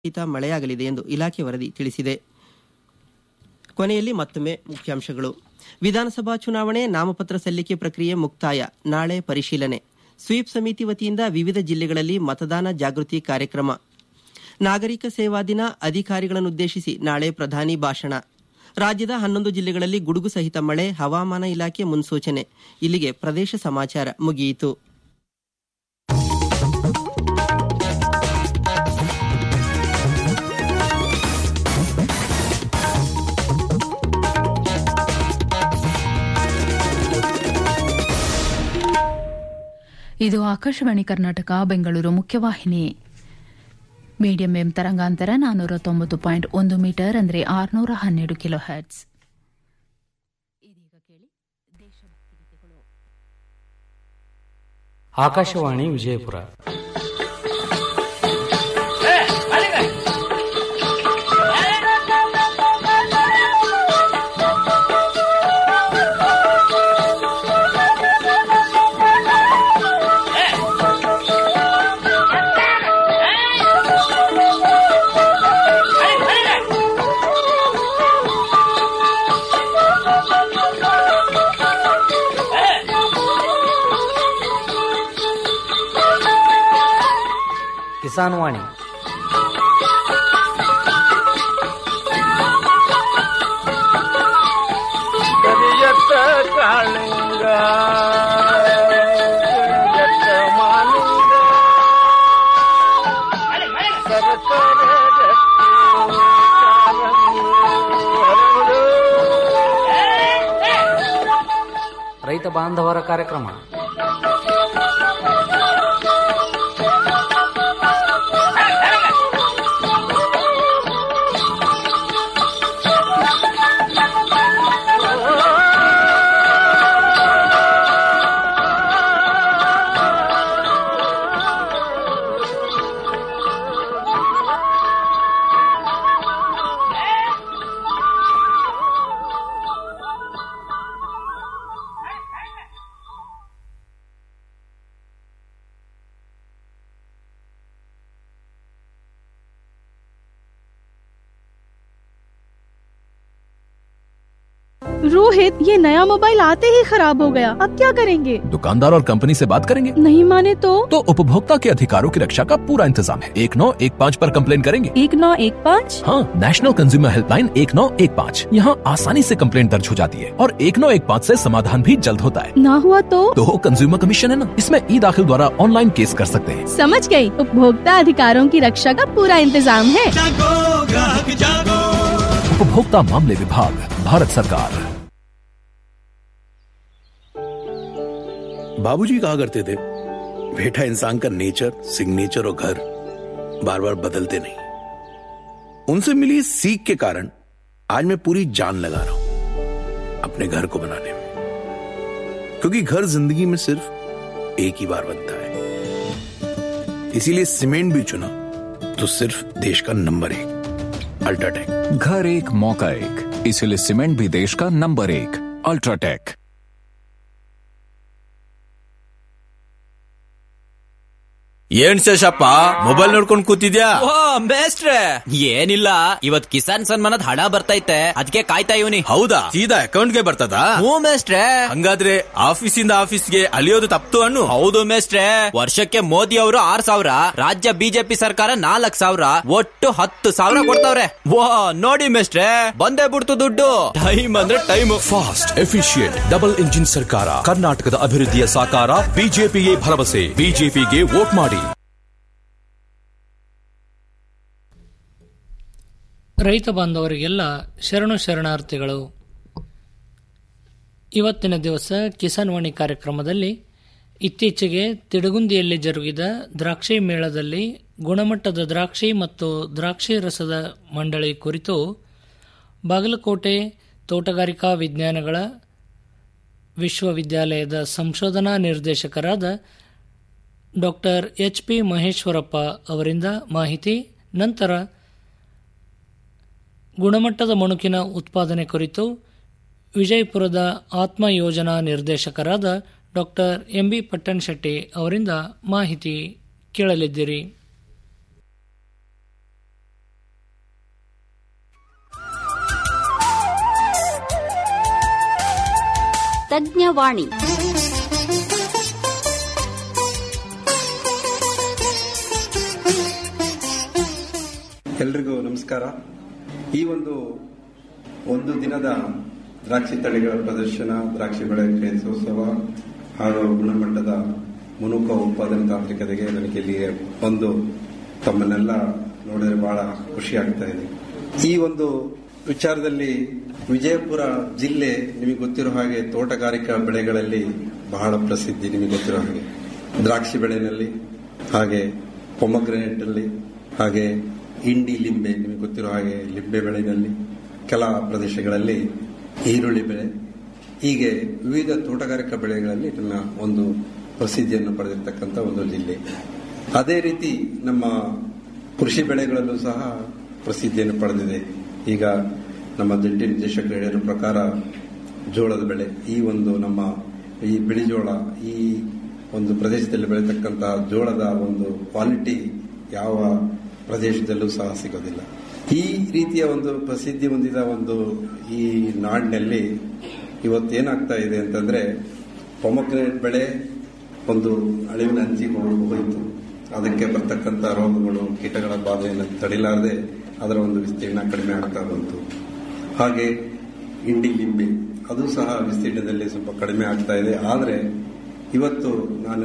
ರಹಿತ ಮಳೆಯಾಗಲಿದೆ ಎಂದು ಇಲಾಖೆ ವರದಿ ತಿಳಿಸಿದೆ ಕೊನೆಯಲ್ಲಿ ಮತ್ತೊಮ್ಮೆ ಮುಖ್ಯಾಂಶಗಳು ವಿಧಾನಸಭಾ ಚುನಾವಣೆ ನಾಮಪತ್ರ ಸಲ್ಲಿಕೆ ಪ್ರಕ್ರಿಯೆ ಮುಕ್ತಾಯ ನಾಳೆ ಪರಿಶೀಲನೆ ಸ್ವೀಪ್ ಸಮಿತಿ ವತಿಯಿಂದ ವಿವಿಧ ಜಿಲ್ಲೆಗಳಲ್ಲಿ ಮತದಾನ ಜಾಗೃತಿ ಕಾರ್ಯಕ್ರಮ ನಾಗರಿಕ ಸೇವಾ ದಿನ ಅಧಿಕಾರಿಗಳನ್ನುದ್ದೇಶಿಸಿ ನಾಳೆ ಪ್ರಧಾನಿ ಭಾಷಣ ರಾಜ್ಯದ ಹನ್ನೊಂದು ಜಿಲ್ಲೆಗಳಲ್ಲಿ ಗುಡುಗು ಸಹಿತ ಮಳೆ ಹವಾಮಾನ ಇಲಾಖೆ ಮುನ್ಸೂಚನೆ ಇಲ್ಲಿಗೆ ಪ್ರದೇಶ ಸಮಾಚಾರ ಮುಗಿಯಿತು ಇದು ಆಕಾಶವಾಣಿ ಕರ್ನಾಟಕ ಬೆಂಗಳೂರು ಮುಖ್ಯವಾಹಿನಿ ಮೀಡಿಯಂ ಎಂ ತರಂಗಾಂತರ ನಾನ್ನೂರ ತೊಂಬತ್ತು ಪಾಯಿಂಟ್ ಒಂದು ಮೀಟರ್ ಅಂದರೆ ಆರುನೂರ ಹನ್ನೆರಡು ಕಿಲೋ ಹರ್ಟ್ಸ್ ಇದೀಗ ಕೇಳಿ ದೇಶಭಕ್ತಿ ಗೀತೆಗಳು ಆಕಾಶವಾಣಿ ವಿಜಯಪುರ ಕಿಸಾನ್ ವಾಣಿ ಕರಿಯತ್ತ ಕಾಳಿಂಗ ಕರಿಯತ್ತ ಮಾಲಿಂಗ ಸರಸರ ರಕ್ತಿ ಕಾರಂಗಿ ಹರಡು. ರೈತ ಬಾಂಧವರ ಕಾರ್ಯಕ್ರಮ रोहित ये नया मोबाइल आते ही खराब हो गया अब क्या करेंगे दुकानदार और कंपनी से बात करेंगे नहीं माने तो तो उपभोक्ता के अधिकारों की रक्षा का पूरा इंतजाम है एक नौ एक पाँच आरोप कम्प्लेन करेंगे एक नौ एक पाँच हाँ नेशनल कंज्यूमर हेल्पलाइन एक नौ एक पाँच यहाँ आसानी से कंप्लेंट दर्ज हो जाती है और एक नौ एक पाँच ऐसी समाधान भी जल्द होता है ना हुआ तो तो कंज्यूमर कमीशन है ना इसमें ई दाखिल द्वारा ऑनलाइन केस कर सकते हैं समझ गई उपभोक्ता अधिकारों की रक्षा का पूरा इंतजाम है उपभोक्ता मामले विभाग भारत सरकार बाबूजी कहा करते थे बेटा इंसान का नेचर सिग्नेचर और घर बार बार बदलते नहीं उनसे मिली इस सीख के कारण आज मैं पूरी जान लगा रहा हूं अपने घर को बनाने में क्योंकि घर जिंदगी में सिर्फ एक ही बार बनता है इसीलिए सीमेंट भी चुना तो सिर्फ देश का नंबर एक अल्ट्राटेक घर एक मौका एक इसलिए सीमेंट भी देश का नंबर एक अल्ट्राटेक ಏನ್ ಶೇಷಪ್ಪ ಮೊಬೈಲ್ ನೋಡ್ಕೊಂಡ್ ಕೂತಿದ್ಯಾ ಓ ಮೇಸ್ಟ್ರೆ ಏನಿಲ್ಲ ಇವತ್ ಕಿಸಾನ್ ಸನ್ಮಾನದ ಹಣ ಬರ್ತೈತೆ ಅದಕ್ಕೆ ಕಾಯ್ತಾ ಇವನಿ ಹೌದಾ ಸೀದಾ ಅಕೌಂಟ್ಗೆ ಬರ್ತದ ಹ್ಞೂ ಮೇಸ್ಟ್ರೆ ಹಂಗಾದ್ರೆ ಆಫೀಸಿಂದ ಆಫೀಸ್ಗೆ ಅಲಿಯೋದು ತಪ್ತು ಅನ್ನು ಹೌದು ಮೇಸ್ಟ್ರೆ ವರ್ಷಕ್ಕೆ ಮೋದಿ ಅವರು ಆರ್ ಸಾವಿರ ರಾಜ್ಯ ಬಿಜೆಪಿ ಸರ್ಕಾರ ನಾಲ್ಕ್ ಸಾವಿರ ಒಟ್ಟು ಹತ್ತು ಸಾವಿರ ಕೊಡ್ತಾವ್ರೆ ವಾ ನೋಡಿ ಮೇಸ್ಟ್ರೆ ಬಂದೇ ಬಿಡ್ತು ದುಡ್ಡು ಟೈಮ್ ಅಂದ್ರೆ time fast efficient double engine ಸರ್ಕಾರ ಕರ್ನಾಟಕದ ಅಭಿವೃದ್ಧಿಯ ಸಾಕಾರ ಬಿಜೆಪಿಯೇ ಭರವಸೆ ಬಿಜೆಪಿಗೆ ವೋಟ್ ಮಾಡಿ ರೈತ ಬಾಂಧವರಿಗೆಲ್ಲ ಶರಣು ಶರಣಾರ್ಥಿಗಳು ಇವತ್ತಿನ ದಿವಸ ಕಿಸಾನ್ ವಾಣಿ ಕಾರ್ಯಕ್ರಮದಲ್ಲಿ ಇತ್ತೀಚೆಗೆ ತಿಡಗುಂದಿಯಲ್ಲಿ ಜರುಗಿದ ದ್ರಾಕ್ಷಿ ಮೇಳದಲ್ಲಿ ಗುಣಮಟ್ಟದ ದ್ರಾಕ್ಷಿ ಮತ್ತು ದ್ರಾಕ್ಷಿ ರಸದ ಮಂಡಳಿ ಕುರಿತು ಬಾಗಲಕೋಟೆ ತೋಟಗಾರಿಕಾ ವಿಜ್ಞಾನಗಳ ವಿಶ್ವವಿದ್ಯಾಲಯದ ಸಂಶೋಧನಾ ನಿರ್ದೇಶಕರಾದ ಡಾಕ್ಟರ್ ಎಚ್ ಪಿ ಮಹೇಶ್ವರಪ್ಪ ಅವರಿಂದ ಮಾಹಿತಿ ನಂತರ ಗುಣಮಟ್ಟದ ಮಣುಕಿನ ಉತ್ಪಾದನೆ ಕುರಿತು ವಿಜಯಪುರದ ಆತ್ಮ ಯೋಜನಾ ನಿರ್ದೇಶಕರಾದ ಡಾಕ್ಟರ್ ಎಂಬಿ ಪಟ್ಟಣ್ ಶೆಟ್ಟಿ ಅವರಿಂದ ಮಾಹಿತಿ ಕೇಳಲಿದ್ದೀರಿ ತಜ್ಞವಾಣಿ ಎಲ್ರಿಗೂ ನಮಸ್ಕಾರ ಈ ಒಂದು ಒಂದು ದಿನದ ದ್ರಾಕ್ಷಿ ತಳಿಗಳ ಪ್ರದರ್ಶನ ದ್ರಾಕ್ಷಿ ಬೆಳೆ ಕ್ರೇಸೋತ್ಸವ ಹಾಗೂ ಗುಣಮಟ್ಟದ ಮುನುಕ ಉತ್ಪಾದನೆ ತಾಂತ್ರಿಕತೆಗೆ ನನಗೆ ಇಲ್ಲಿಗೆ ಬಂದು ತಮ್ಮನ್ನೆಲ್ಲ ನೋಡಿದ್ರೆ ಬಹಳ ಖುಷಿ ಆಗ್ತಾ ಇದೆ ಈ ಒಂದು ವಿಚಾರದಲ್ಲಿ ವಿಜಯಪುರ ಜಿಲ್ಲೆ ನಿಮಗೆ ಗೊತ್ತಿರೋ ಹಾಗೆ ತೋಟಗಾರಿಕಾ ಬೆಳೆಗಳಲ್ಲಿ ಬಹಳ ಪ್ರಸಿದ್ಧಿ ನಿಮಗೆ ಗೊತ್ತಿರೋ ಹಾಗೆ ದ್ರಾಕ್ಷಿ ಬೆಳೆನಲ್ಲಿ ಹಾಗೆ ಪೊಮಗ್ರೆನೇಟ್ ಅಲ್ಲಿ ಹಾಗೆ ಇಂಡಿ ಲಿಂಬೆ ನಿಮಗೆ ಗೊತ್ತಿರೋ ಹಾಗೆ ಲಿಂಬೆ ಬೆಳೆಯಲ್ಲಿ ಕೆಲ ಪ್ರದೇಶಗಳಲ್ಲಿ ಈರುಳ್ಳಿ ಬೆಳೆ ಹೀಗೆ ವಿವಿಧ ತೋಟಗಾರಿಕಾ ಬೆಳೆಗಳಲ್ಲಿ ನಮ್ಮ ಒಂದು ಪ್ರಸಿದ್ಧಿಯನ್ನು ಪಡೆದಿರತಕ್ಕಂಥ ಒಂದು ಜಿಲ್ಲೆ ಅದೇ ರೀತಿ ನಮ್ಮ ಕೃಷಿ ಬೆಳೆಗಳಲ್ಲೂ ಸಹ ಪ್ರಸಿದ್ಧಿಯನ್ನು ಪಡೆದಿದೆ ಈಗ ನಮ್ಮ ಜಂಟಿ ನಿರ್ದೇಶಕರು ಹೇಳಿರೋ ಪ್ರಕಾರ ಜೋಳದ ಬೆಳೆ ಈ ಒಂದು ನಮ್ಮ ಈ ಬಿಳಿ ಜೋಳ ಈ ಒಂದು ಪ್ರದೇಶದಲ್ಲಿ ಬೆಳೆತಕ್ಕಂತಹ ಜೋಳದ ಒಂದು ಕ್ವಾಲಿಟಿ ಯಾವ ಪ್ರದೇಶದಲ್ಲೂ ಸಹ ಸಿಗೋದಿಲ್ಲ ಈ ರೀತಿಯ ಒಂದು ಪ್ರಸಿದ್ಧಿ ಹೊಂದಿದ ಒಂದು ಈ ನಾಡಿನಲ್ಲಿ ಇವತ್ತೇನಾಗ್ತಾ ಇದೆ ಅಂತಂದ್ರೆ ಪೊಮಗ್ರೆನೇಟ್ ಬೆಳೆ ಒಂದು ಅಳಿವಿನ ಅಂಚಿಗೆ ಹೋಯಿತು ಅದಕ್ಕೆ ಬರ್ತಕ್ಕಂಥ ರೋಗಗಳು ಕೀಟಗಳ ಬಾಧೆಯನ್ನು ತಡಿಲಾರದೆ ಅದರ ಒಂದು ವಿಸ್ತೀರ್ಣ ಕಡಿಮೆ ಆಗ್ತಾ ಬಂತು ಹಾಗೆ ಇಂಡಿ ಲಿಂಬೆ ಅದು ಸಹ ವಿಸ್ತೀರ್ಣದಲ್ಲಿ ಸ್ವಲ್ಪ ಕಡಿಮೆ ಆಗ್ತಾ ಇದೆ ಆದರೆ ಇವತ್ತು ನಾನು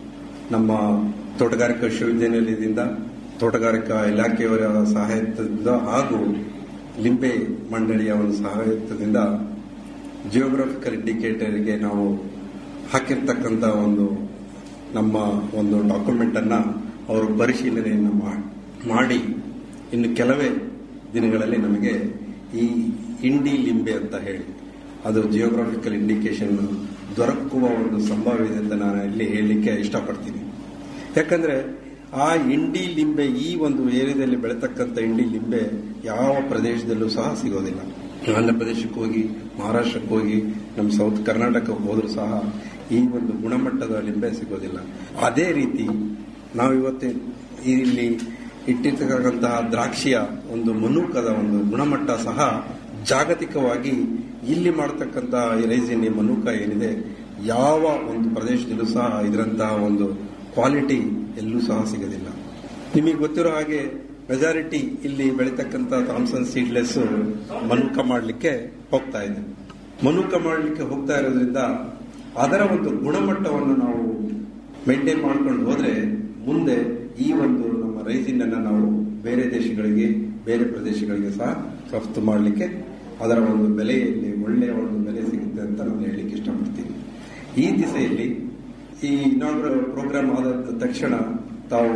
ನಮ್ಮ ತೋಟಗಾರಿಕಾ ವಿಶ್ವವಿದ್ಯಾನಿಲಯದಿಂದ ತೋಟಗಾರಿಕಾ ಇಲಾಖೆಯವರ ಸಹಾಯದಿಂದ ಹಾಗೂ ಲಿಂಬೆ ಮಂಡಳಿಯ ಒಂದು ಸಹಾಯದಿಂದ ಜಿಯೋಗ್ರಫಿಕಲ್ ಇಂಡಿಕೇಟರ್ಗೆ ನಾವು ಹಾಕಿರ್ತಕ್ಕಂಥ ಒಂದು ನಮ್ಮ ಒಂದು ಡಾಕ್ಯುಮೆಂಟ್ ಅನ್ನ ಅವರು ಪರಿಶೀಲನೆಯನ್ನು ಮಾಡಿ ಇನ್ನು ಕೆಲವೇ ದಿನಗಳಲ್ಲಿ ನಮಗೆ ಈ ಇಂಡಿ ಲಿಂಬೆ ಅಂತ ಹೇಳಿ ಅದು ಜಿಯೋಗ್ರಾಫಿಕಲ್ ಇಂಡಿಕೇಶನ್ ದೊರಕುವ ಒಂದು ಸಂಭವ ಇದೆ ಅಂತ ನಾನು ಇಲ್ಲಿ ಹೇಳಲಿಕ್ಕೆ ಇಷ್ಟಪಡ್ತೀನಿ ಯಾಕಂದ್ರೆ ಆ ಇಂಡಿ ಲಿಂಬೆ ಈ ಒಂದು ಏರಿಯಾದಲ್ಲಿ ಬೆಳೆತಕ್ಕಂಥ ಇಂಡಿ ಲಿಂಬೆ ಯಾವ ಪ್ರದೇಶದಲ್ಲೂ ಸಹ ಸಿಗೋದಿಲ್ಲ ಆಂಧ್ರ ಪ್ರದೇಶಕ್ಕೆ ಹೋಗಿ ಮಹಾರಾಷ್ಟ್ರಕ್ಕೆ ಹೋಗಿ ನಮ್ಮ ಸೌತ್ ಕರ್ನಾಟಕಕ್ಕೆ ಹೋದ್ರೂ ಸಹ ಈ ಒಂದು ಗುಣಮಟ್ಟದ ಲಿಂಬೆ ಸಿಗೋದಿಲ್ಲ ಅದೇ ರೀತಿ ನಾವು ಇವತ್ತು ಇಲ್ಲಿ ಇಟ್ಟಿರ್ತಕ್ಕಂತಹ ದ್ರಾಕ್ಷಿಯ ಒಂದು ಮನುಕದ ಒಂದು ಗುಣಮಟ್ಟ ಸಹ ಜಾಗತಿಕವಾಗಿ ಇಲ್ಲಿ ಮಾಡತಕ್ಕಂತಹ ಈ ರೈಸಿನ್ ಮನುಕ ಏನಿದೆ ಯಾವ ಒಂದು ಪ್ರದೇಶದಲ್ಲೂ ಸಹ ಇದರಂತಹ ಒಂದು ಕ್ವಾಲಿಟಿ ಎಲ್ಲೂ ಸಹ ಸಿಗೋದಿಲ್ಲ ನಿಮಗೆ ಗೊತ್ತಿರೋ ಹಾಗೆ ಮೆಜಾರಿಟಿ ಇಲ್ಲಿ ಬೆಳೀತಕ್ಕಂಥ ಥಾಮ್ಸನ್ ಸೀಡ್ಲೆಸ್ ಮನುಕ ಮಾಡಲಿಕ್ಕೆ ಹೋಗ್ತಾ ಇದೆ ಮನುಕ ಮಾಡಲಿಕ್ಕೆ ಹೋಗ್ತಾ ಇರೋದ್ರಿಂದ ಅದರ ಒಂದು ಗುಣಮಟ್ಟವನ್ನು ನಾವು ಮೇಂಟೈನ್ ಮಾಡ್ಕೊಂಡು ಹೋದ್ರೆ ಮುಂದೆ ಈ ಒಂದು ನಮ್ಮ ರೈಸಿನ್ ಅನ್ನ ನಾವು ಬೇರೆ ದೇಶಗಳಿಗೆ ಬೇರೆ ಪ್ರದೇಶಗಳಿಗೆ ಸಹ ರಫ್ತು ಮಾಡಲಿಕ್ಕೆ ಅದರ ಒಂದು ಬೆಲೆಯಲ್ಲಿ ಒಳ್ಳೆಯ ಒಂದು ಬೆಲೆ ಸಿಗುತ್ತೆ ಅಂತ ನಾನು ಹೇಳಲಿಕ್ಕೆ ಇಷ್ಟಪಡ್ತೀನಿ ಈ ದಿಸೆಯಲ್ಲಿ ಈ ಇನಾಗ್ರಲ್ ಪ್ರೋಗ್ರಾಮ್ ಆದ ತಕ್ಷಣ ತಾವು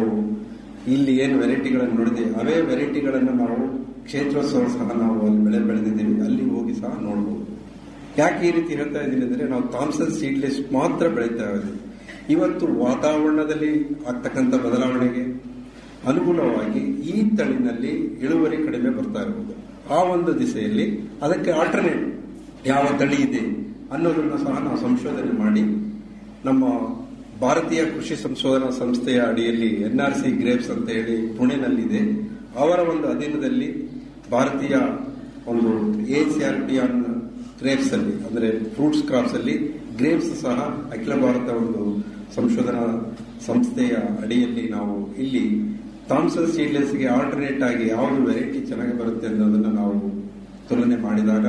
ಇಲ್ಲಿ ಏನು ವೆರೈಟಿಗಳನ್ನು ನೋಡಿದೆ ಅವೇ ವೆರೈಟಿಗಳನ್ನು ನಾವು ಕ್ಷೇತ್ರೋತ್ಸವ ಸಹ ನಾವು ಅಲ್ಲಿ ಬೆಳೆ ಬೆಳೆದಿದ್ದೀವಿ ಅಲ್ಲಿ ಹೋಗಿ ಸಹ ನೋಡಬಹುದು ಯಾಕೆ ಈ ರೀತಿ ಹೇಳ್ತಾ ಇದ್ದೀನಿ ಅಂದ್ರೆ ನಾವು ಥಾಮ್ಸನ್ ಸೀಡ್ಲೆಸ್ ಮಾತ್ರ ಬೆಳೀತಾ ಇದ್ದೀವಿ ಇವತ್ತು ವಾತಾವರಣದಲ್ಲಿ ಆಗ್ತಕ್ಕಂಥ ಬದಲಾವಣೆಗೆ ಅನುಗುಣವಾಗಿ ಈ ತಳಿನಲ್ಲಿ ಇಳುವರಿ ಕಡಿಮೆ ಬರ್ತಾ ಇರಬಹುದು ಆ ಒಂದು ದಿಸೆಯಲ್ಲಿ ಅದಕ್ಕೆ ಆಲ್ಟರ್ನೇಟ್ ಯಾವ ತಳಿ ಇದೆ ಅನ್ನೋದನ್ನು ಸಹ ನಾವು ಸಂಶೋಧನೆ ಮಾಡಿ ನಮ್ಮ ಭಾರತೀಯ ಕೃಷಿ ಸಂಶೋಧನಾ ಸಂಸ್ಥೆಯ ಅಡಿಯಲ್ಲಿ ಎನ್ಆರ್ಸಿ ಗ್ರೇಪ್ಸ್ ಅಂತ ಹೇಳಿ ಪುಣೆನಲ್ಲಿದೆ ಅವರ ಒಂದು ಅಧೀನದಲ್ಲಿ ಭಾರತೀಯ ಒಂದು ಎಸಿಆರ್ಪಿ ಆನ್ ಗ್ರೇಪ್ಸ್ ಅಲ್ಲಿ ಅಂದ್ರೆ ಫ್ರೂಟ್ಸ್ ಕ್ರಾಪ್ಸ್ ಅಲ್ಲಿ ಗ್ರೇಪ್ಸ್ ಸಹ ಅಖಿಲ ಭಾರತ ಒಂದು ಸಂಶೋಧನಾ ಸಂಸ್ಥೆಯ ಅಡಿಯಲ್ಲಿ ನಾವು ಇಲ್ಲಿ ಥಾಮ್ಸನ್ ಸೀಡ್ಲೆಸ್ಗೆ ಆಲ್ಟರ್ನೇಟ್ ಆಗಿ ಯಾವುದು ವೆರೈಟಿ ಚೆನ್ನಾಗಿ ಬರುತ್ತೆ ಅನ್ನೋದನ್ನ ನಾವು ತುಲನೆ ಮಾಡಿದಾಗ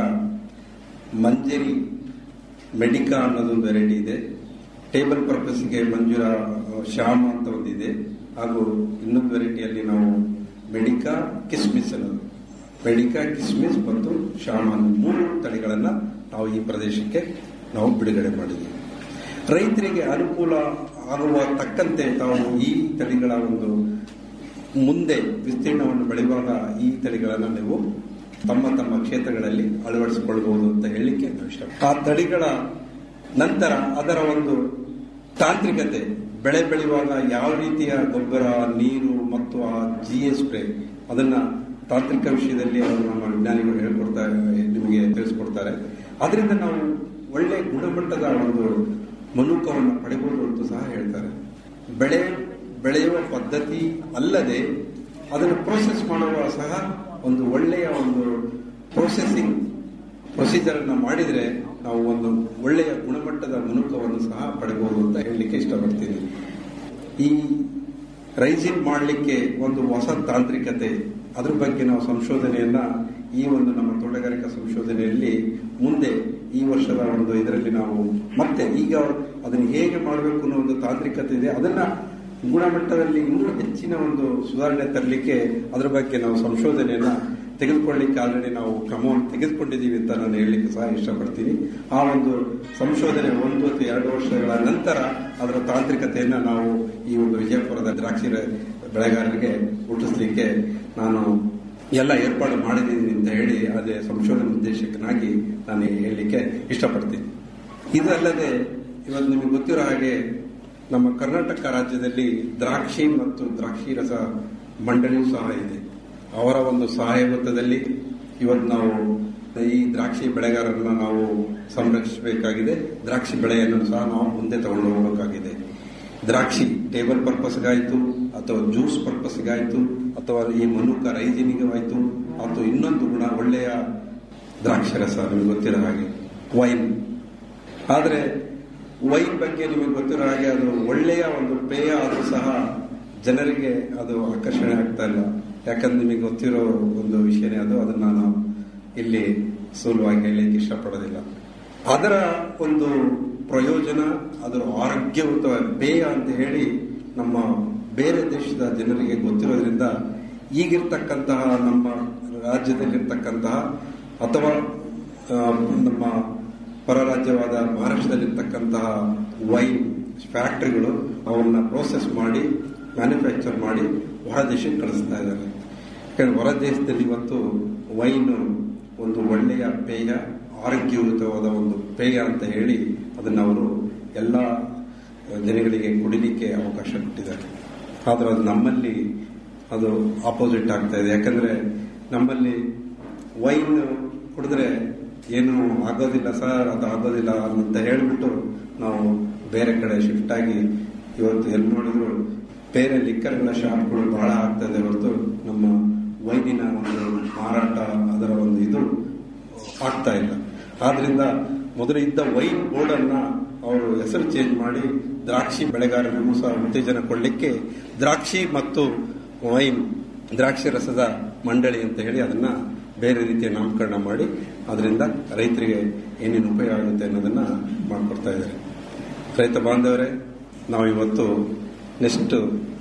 ಮಂಜರಿ ಮೆಡಿಕಾ ಅನ್ನೋದೊಂದು ವೆರೈಟಿ ಇದೆ ಟೇಬಲ್ ಪರ್ಪಸ್ಗೆ ಮಂಜುರ ಶ್ಯಾಮ ಅಂತ ಒಂದಿದೆ ಹಾಗೂ ಇನ್ನೊಂದು ವೆರೈಟಿಯಲ್ಲಿ ನಾವು ಮೆಡಿಕಾ ಕಿಸ್ಮಿಸ್ ಅನ್ನೋದು ಮೆಡಿಕಾ ಕಿಸ್ಮಿಸ್ ಮತ್ತು ಶ್ಯಾಮ ಅನ್ನೋ ಮೂರು ತಳಿಗಳನ್ನ ನಾವು ಈ ಪ್ರದೇಶಕ್ಕೆ ನಾವು ಬಿಡುಗಡೆ ಮಾಡಿದ್ದೀವಿ ರೈತರಿಗೆ ಅನುಕೂಲ ಆಗುವ ತಕ್ಕಂತೆ ತಾವು ಈ ತಳಿಗಳ ಒಂದು ಮುಂದೆ ವಿಸ್ತೀರ್ಣವನ್ನು ಬೆಳೆಯುವಾಗ ಈ ತಳಿಗಳನ್ನು ನೀವು ತಮ್ಮ ತಮ್ಮ ಕ್ಷೇತ್ರಗಳಲ್ಲಿ ಅಳವಡಿಸಿಕೊಳ್ಬಹುದು ಅಂತ ಹೇಳಲಿಕ್ಕೆ ನಾವು ಇಷ್ಟ ಆ ತಳಿಗಳ ನಂತರ ಅದರ ಒಂದು ತಾಂತ್ರಿಕತೆ ಬೆಳೆ ಬೆಳೆಯುವಾಗ ಯಾವ ರೀತಿಯ ಗೊಬ್ಬರ ನೀರು ಮತ್ತು ಆ ಜಿ ಎಸ್ ಸ್ಪ್ರೇ ಅದನ್ನ ತಾಂತ್ರಿಕ ವಿಷಯದಲ್ಲಿ ಅವರು ನಮ್ಮ ವಿಜ್ಞಾನಿಗಳು ಹೇಳ್ಕೊಡ್ತಾ ನಿಮಗೆ ತಿಳಿಸ್ಕೊಡ್ತಾರೆ ಅದರಿಂದ ನಾವು ಒಳ್ಳೆ ಗುಣಮಟ್ಟದ ಒಂದು ಮನುಕವನ್ನು ಪಡೆಯಬಹುದು ಅಂತ ಸಹ ಹೇಳ್ತಾರೆ ಬೆಳೆ ಬೆಳೆಯುವ ಪದ್ಧತಿ ಅಲ್ಲದೆ ಅದನ್ನು ಪ್ರೋಸೆಸ್ ಮಾಡುವ ಸಹ ಒಂದು ಒಳ್ಳೆಯ ಒಂದು ಪ್ರೊಸೆಸಿಂಗ್ ಪ್ರೊಸೀಜರ್ ಅನ್ನ ಮಾಡಿದ್ರೆ ನಾವು ಒಂದು ಒಳ್ಳೆಯ ಗುಣಮಟ್ಟದ ಮುನುಕವನ್ನು ಸಹ ಪಡೆಯಬಹುದು ಅಂತ ಹೇಳಲಿಕ್ಕೆ ಇಷ್ಟಪಡ್ತೀನಿ ಈ ರೈಸಿನ್ ಮಾಡಲಿಕ್ಕೆ ಒಂದು ಹೊಸ ತಾಂತ್ರಿಕತೆ ಅದ್ರ ಬಗ್ಗೆ ನಾವು ಸಂಶೋಧನೆಯನ್ನ ಈ ಒಂದು ನಮ್ಮ ತೋಟಗಾರಿಕಾ ಸಂಶೋಧನೆಯಲ್ಲಿ ಮುಂದೆ ಈ ವರ್ಷದ ಒಂದು ಇದರಲ್ಲಿ ನಾವು ಮತ್ತೆ ಈಗ ಅದನ್ನು ಹೇಗೆ ಮಾಡಬೇಕು ಅನ್ನೋ ಒಂದು ತಾಂತ್ರಿಕತೆ ಇದೆ ಅದನ್ನ ಗುಣಮಟ್ಟದಲ್ಲಿ ಇನ್ನೂ ಹೆಚ್ಚಿನ ಒಂದು ಸುಧಾರಣೆ ತರಲಿಕ್ಕೆ ಅದರ ಬಗ್ಗೆ ನಾವು ಸಂಶೋಧನೆಯನ್ನ ತೆಗೆದುಕೊಳ್ಳಿಕ್ಕೆ ಆಲ್ರೆಡಿ ನಾವು ಕ್ರಮವನ್ನು ತೆಗೆದುಕೊಂಡಿದ್ದೀವಿ ಅಂತ ನಾನು ಹೇಳಲಿಕ್ಕೆ ಸಹ ಇಷ್ಟಪಡ್ತೀನಿ ಆ ಒಂದು ಸಂಶೋಧನೆ ಒಂದು ಅಥವಾ ಎರಡು ವರ್ಷಗಳ ನಂತರ ಅದರ ತಾಂತ್ರಿಕತೆಯನ್ನ ನಾವು ಈ ಒಂದು ವಿಜಯಪುರದ ದ್ರಾಕ್ಷಿ ಬೆಳೆಗಾರರಿಗೆ ಹುಟ್ಟಿಸ್ಲಿಕ್ಕೆ ನಾನು ಎಲ್ಲ ಏರ್ಪಾಡು ಮಾಡಿದ್ದೀನಿ ಅಂತ ಹೇಳಿ ಅದೇ ಸಂಶೋಧನಾ ನಿರ್ದೇಶಕನಾಗಿ ನಾನು ಹೇಳಲಿಕ್ಕೆ ಇಷ್ಟಪಡ್ತೀನಿ ಇದಲ್ಲದೆ ಇವತ್ತು ನಿಮಗೆ ಗೊತ್ತಿರೋ ಹಾಗೆ ನಮ್ಮ ಕರ್ನಾಟಕ ರಾಜ್ಯದಲ್ಲಿ ದ್ರಾಕ್ಷಿ ಮತ್ತು ದ್ರಾಕ್ಷಿ ರಸ ಮಂಡಳಿಯೂ ಸಹ ಇದೆ ಅವರ ಒಂದು ಸಹಾಯಭೂತದಲ್ಲಿ ಇವತ್ತು ನಾವು ಈ ದ್ರಾಕ್ಷಿ ಬೆಳೆಗಾರರನ್ನ ನಾವು ಸಂರಕ್ಷಿಸಬೇಕಾಗಿದೆ ದ್ರಾಕ್ಷಿ ಬೆಳೆಯನ್ನು ಸಹ ನಾವು ಮುಂದೆ ತಗೊಂಡು ಹೋಗಬೇಕಾಗಿದೆ ದ್ರಾಕ್ಷಿ ಟೇಬಲ್ ಪರ್ಪಸ್ಗಾಯ್ತು ಅಥವಾ ಜ್ಯೂಸ್ ಪರ್ಪಸ್ಗಾಯ್ತು ಅಥವಾ ಈ ಮನುಕ ರೈಜಿನಿಗಾಯ್ತು ಅಥವಾ ಇನ್ನೊಂದು ಗುಣ ಒಳ್ಳೆಯ ದ್ರಾಕ್ಷಿ ರಸ ನಿಮಗೆ ಗೊತ್ತಿರೋ ಹಾಗೆ ವೈನ್ ಆದರೆ ವೈನ್ ಬಗ್ಗೆ ನಿಮಗೆ ಗೊತ್ತಿರೋ ಹಾಗೆ ಅದು ಒಳ್ಳೆಯ ಒಂದು ಪೇಯ ಆದರೂ ಸಹ ಜನರಿಗೆ ಅದು ಆಕರ್ಷಣೆ ಆಗ್ತಾ ಇಲ್ಲ ಯಾಕಂದ್ರೆ ನಿಮಗೆ ಗೊತ್ತಿರೋ ಒಂದು ವಿಷಯನೇ ಅದು ಅದನ್ನ ನಾನು ಇಲ್ಲಿ ಸುಲಭವಾಗಿ ಹೇಳಲಿಕ್ಕೆ ಇಷ್ಟಪಡೋದಿಲ್ಲ ಅದರ ಒಂದು ಪ್ರಯೋಜನ ಅದರ ಆರೋಗ್ಯವಂತ ಪೇಯ ಅಂತ ಹೇಳಿ ನಮ್ಮ ಬೇರೆ ದೇಶದ ಜನರಿಗೆ ಗೊತ್ತಿರೋದ್ರಿಂದ ಈಗಿರ್ತಕ್ಕಂತಹ ನಮ್ಮ ರಾಜ್ಯದಲ್ಲಿರ್ತಕ್ಕಂತಹ ಅಥವಾ ಆ, ನಮ್ಮ ಪರ ರಾಜ್ಯವಾದ ಮಹಾರಾಷ್ಟ್ರದಲ್ಲಿರ್ತಕ್ಕಂತಹ ವೈನ್ ಫ್ಯಾಕ್ಟರಿಗಳು ಅವನ್ನ ಪ್ರೋಸೆಸ್ ಮಾಡಿ ಮ್ಯಾನುಫ್ಯಾಕ್ಚರ್ ಮಾಡಿ ಹೊರ ದೇಶಕ್ಕೆ ಕಳಿಸ್ತಾ ಇದ್ದಾರೆ ಯಾಕಂದ್ರೆ ಹೊರ ದೇಶದಲ್ಲಿ ಇವತ್ತು ವೈನ್ ಒಂದು ಒಳ್ಳೆಯ ಪೇಯ ಆರೋಗ್ಯಯುತವಾದ ಒಂದು ಪೇಯ ಅಂತ ಹೇಳಿ ಅದನ್ನ ಅವರು ಎಲ್ಲ ಜನಗಳಿಗೆ ಕುಡಿಲಿಕ್ಕೆ ಅವಕಾಶ ಕೊಟ್ಟಿದ್ದಾರೆ ಆದ್ರೆ ಅದು ನಮ್ಮಲ್ಲಿ ಅದು ಆಪೋಸಿಟ್ ಆಗ್ತಾ ಇದೆ ಯಾಕಂದ್ರೆ ನಮ್ಮಲ್ಲಿ ವೈನ್ ಕುಡಿದ್ರೆ ಏನು ಆಗೋದಿಲ್ಲ ಸರ್ ಅದು ಆಗೋದಿಲ್ಲ ಅಂತ ಹೇಳ್ಬಿಟ್ಟು ನಾವು ಬೇರೆ ಕಡೆ ಶಿಫ್ಟ್ ಆಗಿ ಇವತ್ತು ಎಲ್ಲಿ ನೋಡಿದ್ರು ಬೇರೆ ಲಿಕ್ಕರ್ಗಳ ಶಾಪ್ಗಳು ಬಹಳ ಆಗ್ತದೆ ಹೊರತು ನಮ್ಮ ವೈನಿನ ಒಂದು ಮಾರಾಟ ಅದರ ಒಂದು ಇದು ಆಗ್ತಾ ಇಲ್ಲ ಆದ್ರಿಂದ ಮೊದಲು ಇದ್ದ ವೈನ್ ಬೋರ್ಡ್ ಅನ್ನ ಅವರು ಹೆಸರು ಚೇಂಜ್ ಮಾಡಿ ದ್ರಾಕ್ಷಿ ಬೆಳೆಗಾರರಿಗೂ ಸಹ ಉತ್ತೇಜನ ಕೊಡಲಿಕ್ಕೆ ದ್ರಾಕ್ಷಿ ಮತ್ತು ವೈನ್ ದ್ರಾಕ್ಷಿ ರಸದ ಮಂಡಳಿ ಅಂತ ಹೇಳಿ ಅದನ್ನ ಬೇರೆ ರೀತಿಯ ನಾಮಕರಣ ಮಾಡಿ ಅದರಿಂದ ರೈತರಿಗೆ ಏನೇನು ಉಪಯೋಗ ಆಗುತ್ತೆ ಅನ್ನೋದನ್ನ ಮಾಡಿಕೊಡ್ತಾ ಇದ್ದಾರೆ ರೈತ ಬಾಂಧವರೇ ನಾವು ಇವತ್ತು ನೆಕ್ಸ್ಟ್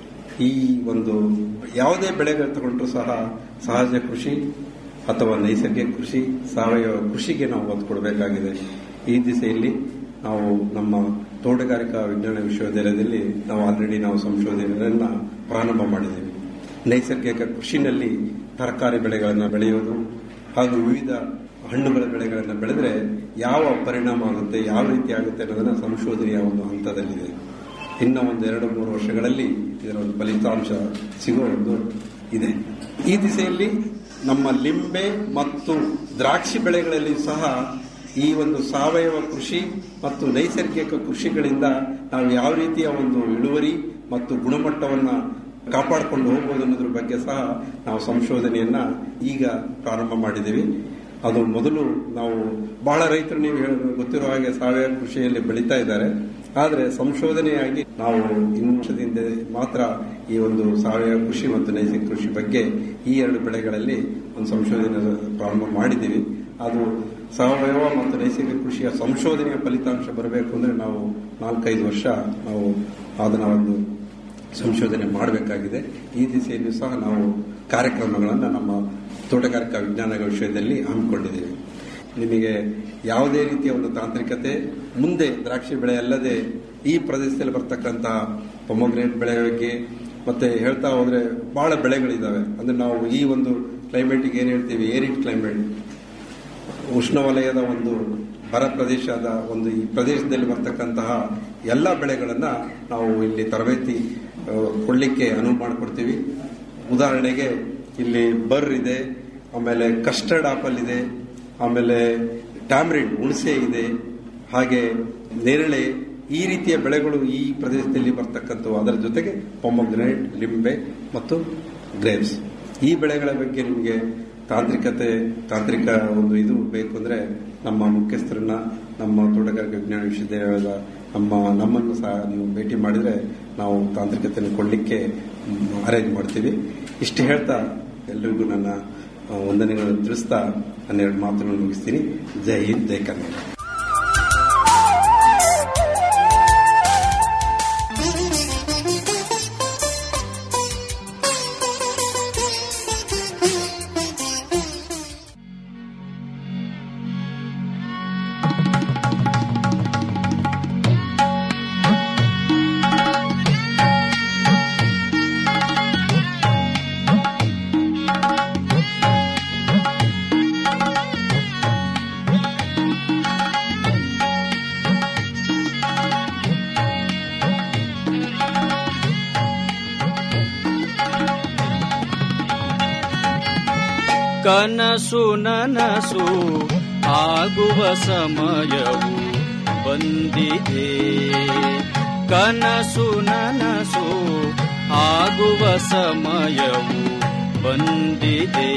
ಈ ಒಂದು ಯಾವುದೇ ಬೆಳೆಗಳು ತಗೊಂಡ್ರು ಸಹ ಸಹಜ ಕೃಷಿ ಅಥವಾ ನೈಸರ್ಗಿಕ ಕೃಷಿ ಸಾವಯವ ಕೃಷಿಗೆ ನಾವು ಒತ್ತು ಕೊಡಬೇಕಾಗಿದೆ ಈ ದಿಸೆಯಲ್ಲಿ ನಾವು ನಮ್ಮ ತೋಟಗಾರಿಕಾ ವಿಜ್ಞಾನ ವಿಶ್ವವಿದ್ಯಾಲಯದಲ್ಲಿ ನಾವು ಆಲ್ರೆಡಿ ನಾವು ಸಂಶೋಧನೆಯನ್ನ ಪ್ರಾರಂಭ ಮಾಡಿದ್ದೇವೆ ನೈಸರ್ಗಿಕ ಕೃಷಿನಲ್ಲಿ ತರಕಾರಿ ಬೆಳೆಗಳನ್ನು ಬೆಳೆಯೋದು ಹಾಗೂ ವಿವಿಧ ಹಣ್ಣುಗಳ ಬೆಳೆಗಳನ್ನು ಬೆಳೆದ್ರೆ ಯಾವ ಪರಿಣಾಮ ಆಗುತ್ತೆ ಯಾವ ರೀತಿ ಆಗುತ್ತೆ ಅನ್ನೋದನ್ನ ಸಂಶೋಧನೆಯ ಒಂದು ಹಂತದಲ್ಲಿದೆ ಇನ್ನ ಒಂದು ಎರಡು ಮೂರು ವರ್ಷಗಳಲ್ಲಿ ಇದರ ಒಂದು ಫಲಿತಾಂಶ ಸಿಗೋ ಒಂದು ಇದೆ ಈ ದಿಸೆಯಲ್ಲಿ ನಮ್ಮ ಲಿಂಬೆ ಮತ್ತು ದ್ರಾಕ್ಷಿ ಬೆಳೆಗಳಲ್ಲಿ ಸಹ ಈ ಒಂದು ಸಾವಯವ ಕೃಷಿ ಮತ್ತು ನೈಸರ್ಗಿಕ ಕೃಷಿಗಳಿಂದ ನಾವು ಯಾವ ರೀತಿಯ ಒಂದು ಇಳುವರಿ ಮತ್ತು ಗುಣಮಟ್ಟವನ್ನ ಕಾಪಾಡಿಕೊಂಡು ಹೋಗ್ಬೋದು ಅನ್ನೋದ್ರ ಬಗ್ಗೆ ಸಹ ನಾವು ಸಂಶೋಧನೆಯನ್ನ ಈಗ ಪ್ರಾರಂಭ ಮಾಡಿದ್ದೀವಿ ಅದು ಮೊದಲು ನಾವು ಬಹಳ ರೈತರು ನೀವು ಹೇಳ- ಗೊತ್ತಿರೋ ಹಾಗೆ ಸಾವಯವ ಕೃಷಿಯಲ್ಲಿ ಬೆಳೀತಾ ಇದ್ದಾರೆ ಆದರೆ ಸಂಶೋಧನೆಯಾಗಿ ನಾವು ಇನ್ನು ವರ್ಷದಿಂದ ಮಾತ್ರ ಈ ಒಂದು ಸಾವಯವ ಕೃಷಿ ಮತ್ತು ನೈಸರ್ಗಿಕ ಕೃಷಿ ಬಗ್ಗೆ ಈ ಎರಡು ಬೆಳೆಗಳಲ್ಲಿ ಒಂದು ಸಂಶೋಧನೆ ಪ್ರಾರಂಭ ಮಾಡಿದ್ದೀವಿ ಅದು ಸಾವಯವ ಮತ್ತು ನೈಸರ್ಗಿಕ ಕೃಷಿಯ ಸಂಶೋಧನೆಯ ಫಲಿತಾಂಶ ಬರಬೇಕು ಅಂದ್ರೆ ನಾವು ನಾಲ್ಕೈದು ವರ್ಷ ನಾವು ಅದನ್ನ ಒಂದು ಸಂಶೋಧನೆ ಮಾಡಬೇಕಾಗಿದೆ ಈ ದಿಸೆಯಲ್ಲಿ ಸಹ ನಾವು ಕಾರ್ಯಕ್ರಮಗಳನ್ನು ನಮ್ಮ ತೋಟಗಾರಿಕಾ ವಿಜ್ಞಾನಗಳ ವಿಷಯದಲ್ಲಿ ಹಮ್ಮಿಕೊಂಡಿದ್ದೇವೆ ನಿಮಗೆ ಯಾವುದೇ ರೀತಿಯ ಒಂದು ತಾಂತ್ರಿಕತೆ ಮುಂದೆ ದ್ರಾಕ್ಷಿ ಬೆಳೆ ಅಲ್ಲದೆ ಈ ಪ್ರದೇಶದಲ್ಲಿ ಬರ್ತಕ್ಕಂತಹ ಪೊಮೊಗ್ರೇಟ್ ಬೆಳೆ ಬಗ್ಗೆ ಮತ್ತೆ ಹೇಳ್ತಾ ಹೋದ್ರೆ ಬಹಳ ಬೆಳೆಗಳಿದಾವೆ ಅಂದ್ರೆ ನಾವು ಈ ಒಂದು ಕ್ಲೈಮೇಟಿಗೆ ಏನ್ ಹೇಳ್ತೀವಿ ಏರಿಡ್ ಕ್ಲೈಮೇಟ್ ಉಷ್ಣವಲಯದ ಒಂದು ಬರ ಪ್ರದೇಶದ ಒಂದು ಈ ಪ್ರದೇಶದಲ್ಲಿ ಬರ್ತಕ್ಕಂತಹ ಎಲ್ಲ ಬೆಳೆಗಳನ್ನ ನಾವು ಇಲ್ಲಿ ತರಬೇತಿ ಆ, ಕೊಡ್ಲಿಕ್ಕೆ ಅನುವು ಮಾಡಿಕೊಡ್ತೀವಿ ಉದಾಹರಣೆಗೆ ಇಲ್ಲಿ ಬರ್ ಇದೆ ಆಮೇಲೆ ಕಸ್ಟರ್ಡ್ ಆಪಲ್ ಇದೆ ಆಮೇಲೆ ಟ್ಯಾಮ್ರಿನ್ ಹುಣಸೆ ಇದೆ ಹಾಗೆ ನೇರಳೆ ಈ ರೀತಿಯ ಬೆಳೆಗಳು ಈ ಪ್ರದೇಶದಲ್ಲಿ ಬರ್ತಕ್ಕಂಥವು ಅದರ ಜೊತೆಗೆ ಪೊಮಗ್ರೆನೇಟ್ ಲಿಂಬೆ ಮತ್ತು ಗ್ರೇಪ್ಸ್ ಈ ಬೆಳೆಗಳ ಬಗ್ಗೆ ನಿಮಗೆ ತಾಂತ್ರಿಕತೆ ತಾಂತ್ರಿಕ ಒಂದು ಇದು ಬೇಕು ಅಂದ್ರೆ ನಮ್ಮ ಮುಖ್ಯಸ್ಥರನ್ನ ನಮ್ಮ ತೋಟಗಾರಿಕೆ ವಿಜ್ಞಾನ ವಿಶ್ವವಿದ್ಯಾಲಯದ ನಮ್ಮ ನಮ್ಮನ್ನು ಸಹ ನೀವು ಭೇಟಿ ಮಾಡಿದ್ರೆ ನಾವು ತಾಂತ್ರಿಕತೆಯನ್ನು ಕೊಡಲಿಕ್ಕೆ ಅರೇಂಜ್ ಮಾಡ್ತೀವಿ ಇಷ್ಟು ಹೇಳ್ತಾ ಎಲ್ರಿಗೂ ನನ್ನ ಆ, ವಂದನೆಗಳನ್ನು ತಿಳಿಸ್ತಾ ಹನ್ನೆರಡು ಮಾತುಗಳನ್ನು ಮುಗಿಸ್ತೀನಿ ಜೈ ಹಿಂದ್ ಜೈ ಕನ್ನಡ ಕನಸು ನನಸು ಆಗುವ ಸಮಯವು ಬಂದಿದೆ ಕನಸು ನನಸು ಆಗುವ ಸಮಯವು ಬಂದಿದೆ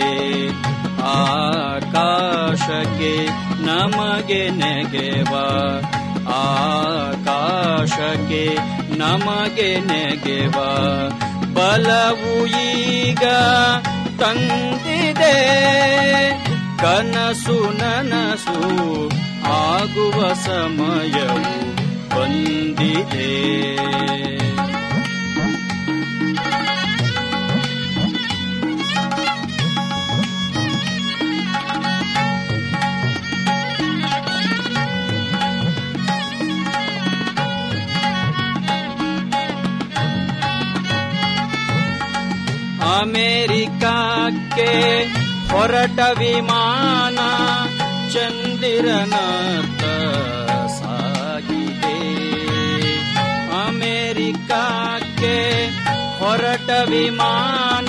ಆಕಾಶಕ್ಕೆ ನಮಗೆ ನೆಗೆವ ಆಕಾಶಕ್ಕೆ ನಮಗೆ ನೆಗೆವ ಬಲವು ಈಗ ತಂದಿದೆ ಕನಸು ನನಸು ಆಗುವ ಸಮಯವು ಬಂದಿದೆ ಅಮೆರಿಕಕ್ಕೆ ಹೊರಟ ವಿಮಾನ ಚಂದಿರನತ್ತ ಸಾಗಿದೆ ಅಮೆರಿಕಕ್ಕೆ ಹೊರಟ ವಿಮಾನ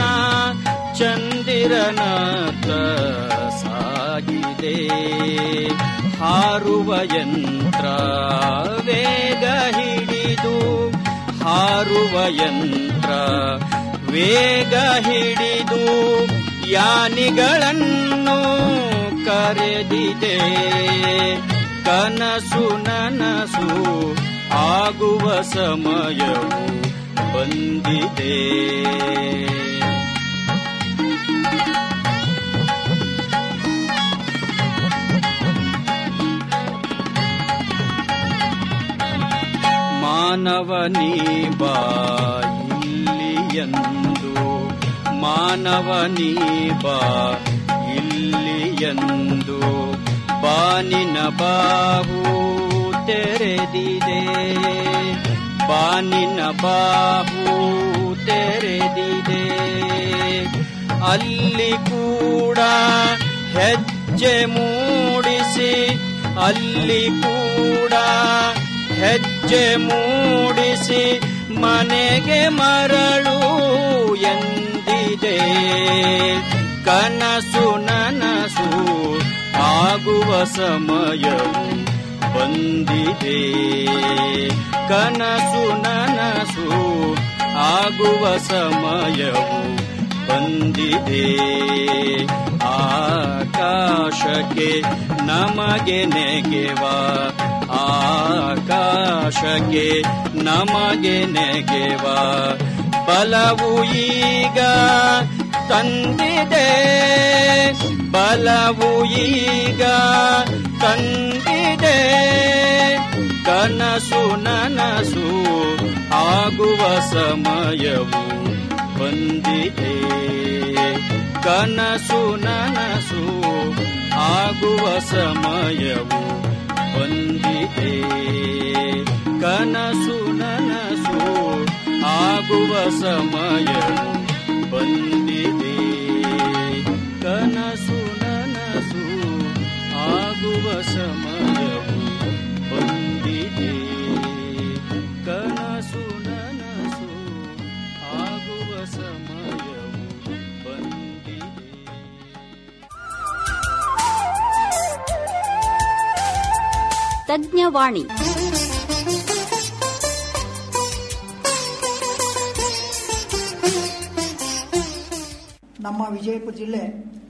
ಚಂದಿರನತ್ತ ಸಾಗಿದೆ ಹಾರುವ ಯಂತ್ರ ವೇಗ ಹಿಡಿದು ಹಾರುವ ಯಂತ್ರ ವೇಗ ಹಿಡಿದು ಯಾನಿಗಳನ್ನು ಕರೆದಿದೆ ಕನಸು ನನಸು ಆಗುವ ಸಮಯವು ಬಂದಿದೆ ಮಾನವನೀ ಬಾ ಇಲ್ಲಿಯಂದು ಮಾನವನೀ ಬಾ ಇಲ್ಲಿಯಂದು ಬಾನಿನ ಬಾಹು ತೆರೆದಿದೆ ಬಾನಿನ ಬಾಹು ತೆರೆದಿದೆ ಅಲ್ಲಿ ಕೂಡ ಹೆಜ್ಜೆ ಮೂಡಿಸಿ ಅಲ್ಲಿ ಕೂಡ ಹೆಜ್ಜೆ ಮೂಡಿಸಿ ಮನೆಗೆ ಮರಳು ಎಂದಿದೆ ಕನಸು ನನಸು ಆಗುವ ಸಮಯವು ಬಂದಿದೆ ಕನಸು ನನಸು ಆಗುವ ಸಮಯವು ಬಂದಿದೆ ಆಕಾಶಕ್ಕೆ ನಮಗೆ ನೆಗೆವ ಆಕಾಶಕ್ಕೆ ನಮಗೆ ನೆಗೆವ ಬಲವು ಈಗ ತಂದಿದೆ ಬಲವು ಈಗ ತಂದಿದೆ ಕನಸು ನನಸು ಆಗುವ ಸಮಯವು ಬಂದಿದೆ ಕನಸು ನನಸು ಆಗುವ ಸಮಯವು ಬಂದಿದೆ ಕನಸು ನನಸು ಆಗುವ ಸಮಯವು ಬಂದಿದೆ ಕನಸು ನನಸು ಆಗುವ ಸಮಯವು ಬಂದಿದೆ ಕನಸು ನನಸು ಆಗುವ ಸಮಯವು ಬಂದಿದೆ ತಜ್ಞವಾಣಿ ನಮ್ಮ ವಿಜಯಪುರ ಜಿಲ್ಲೆ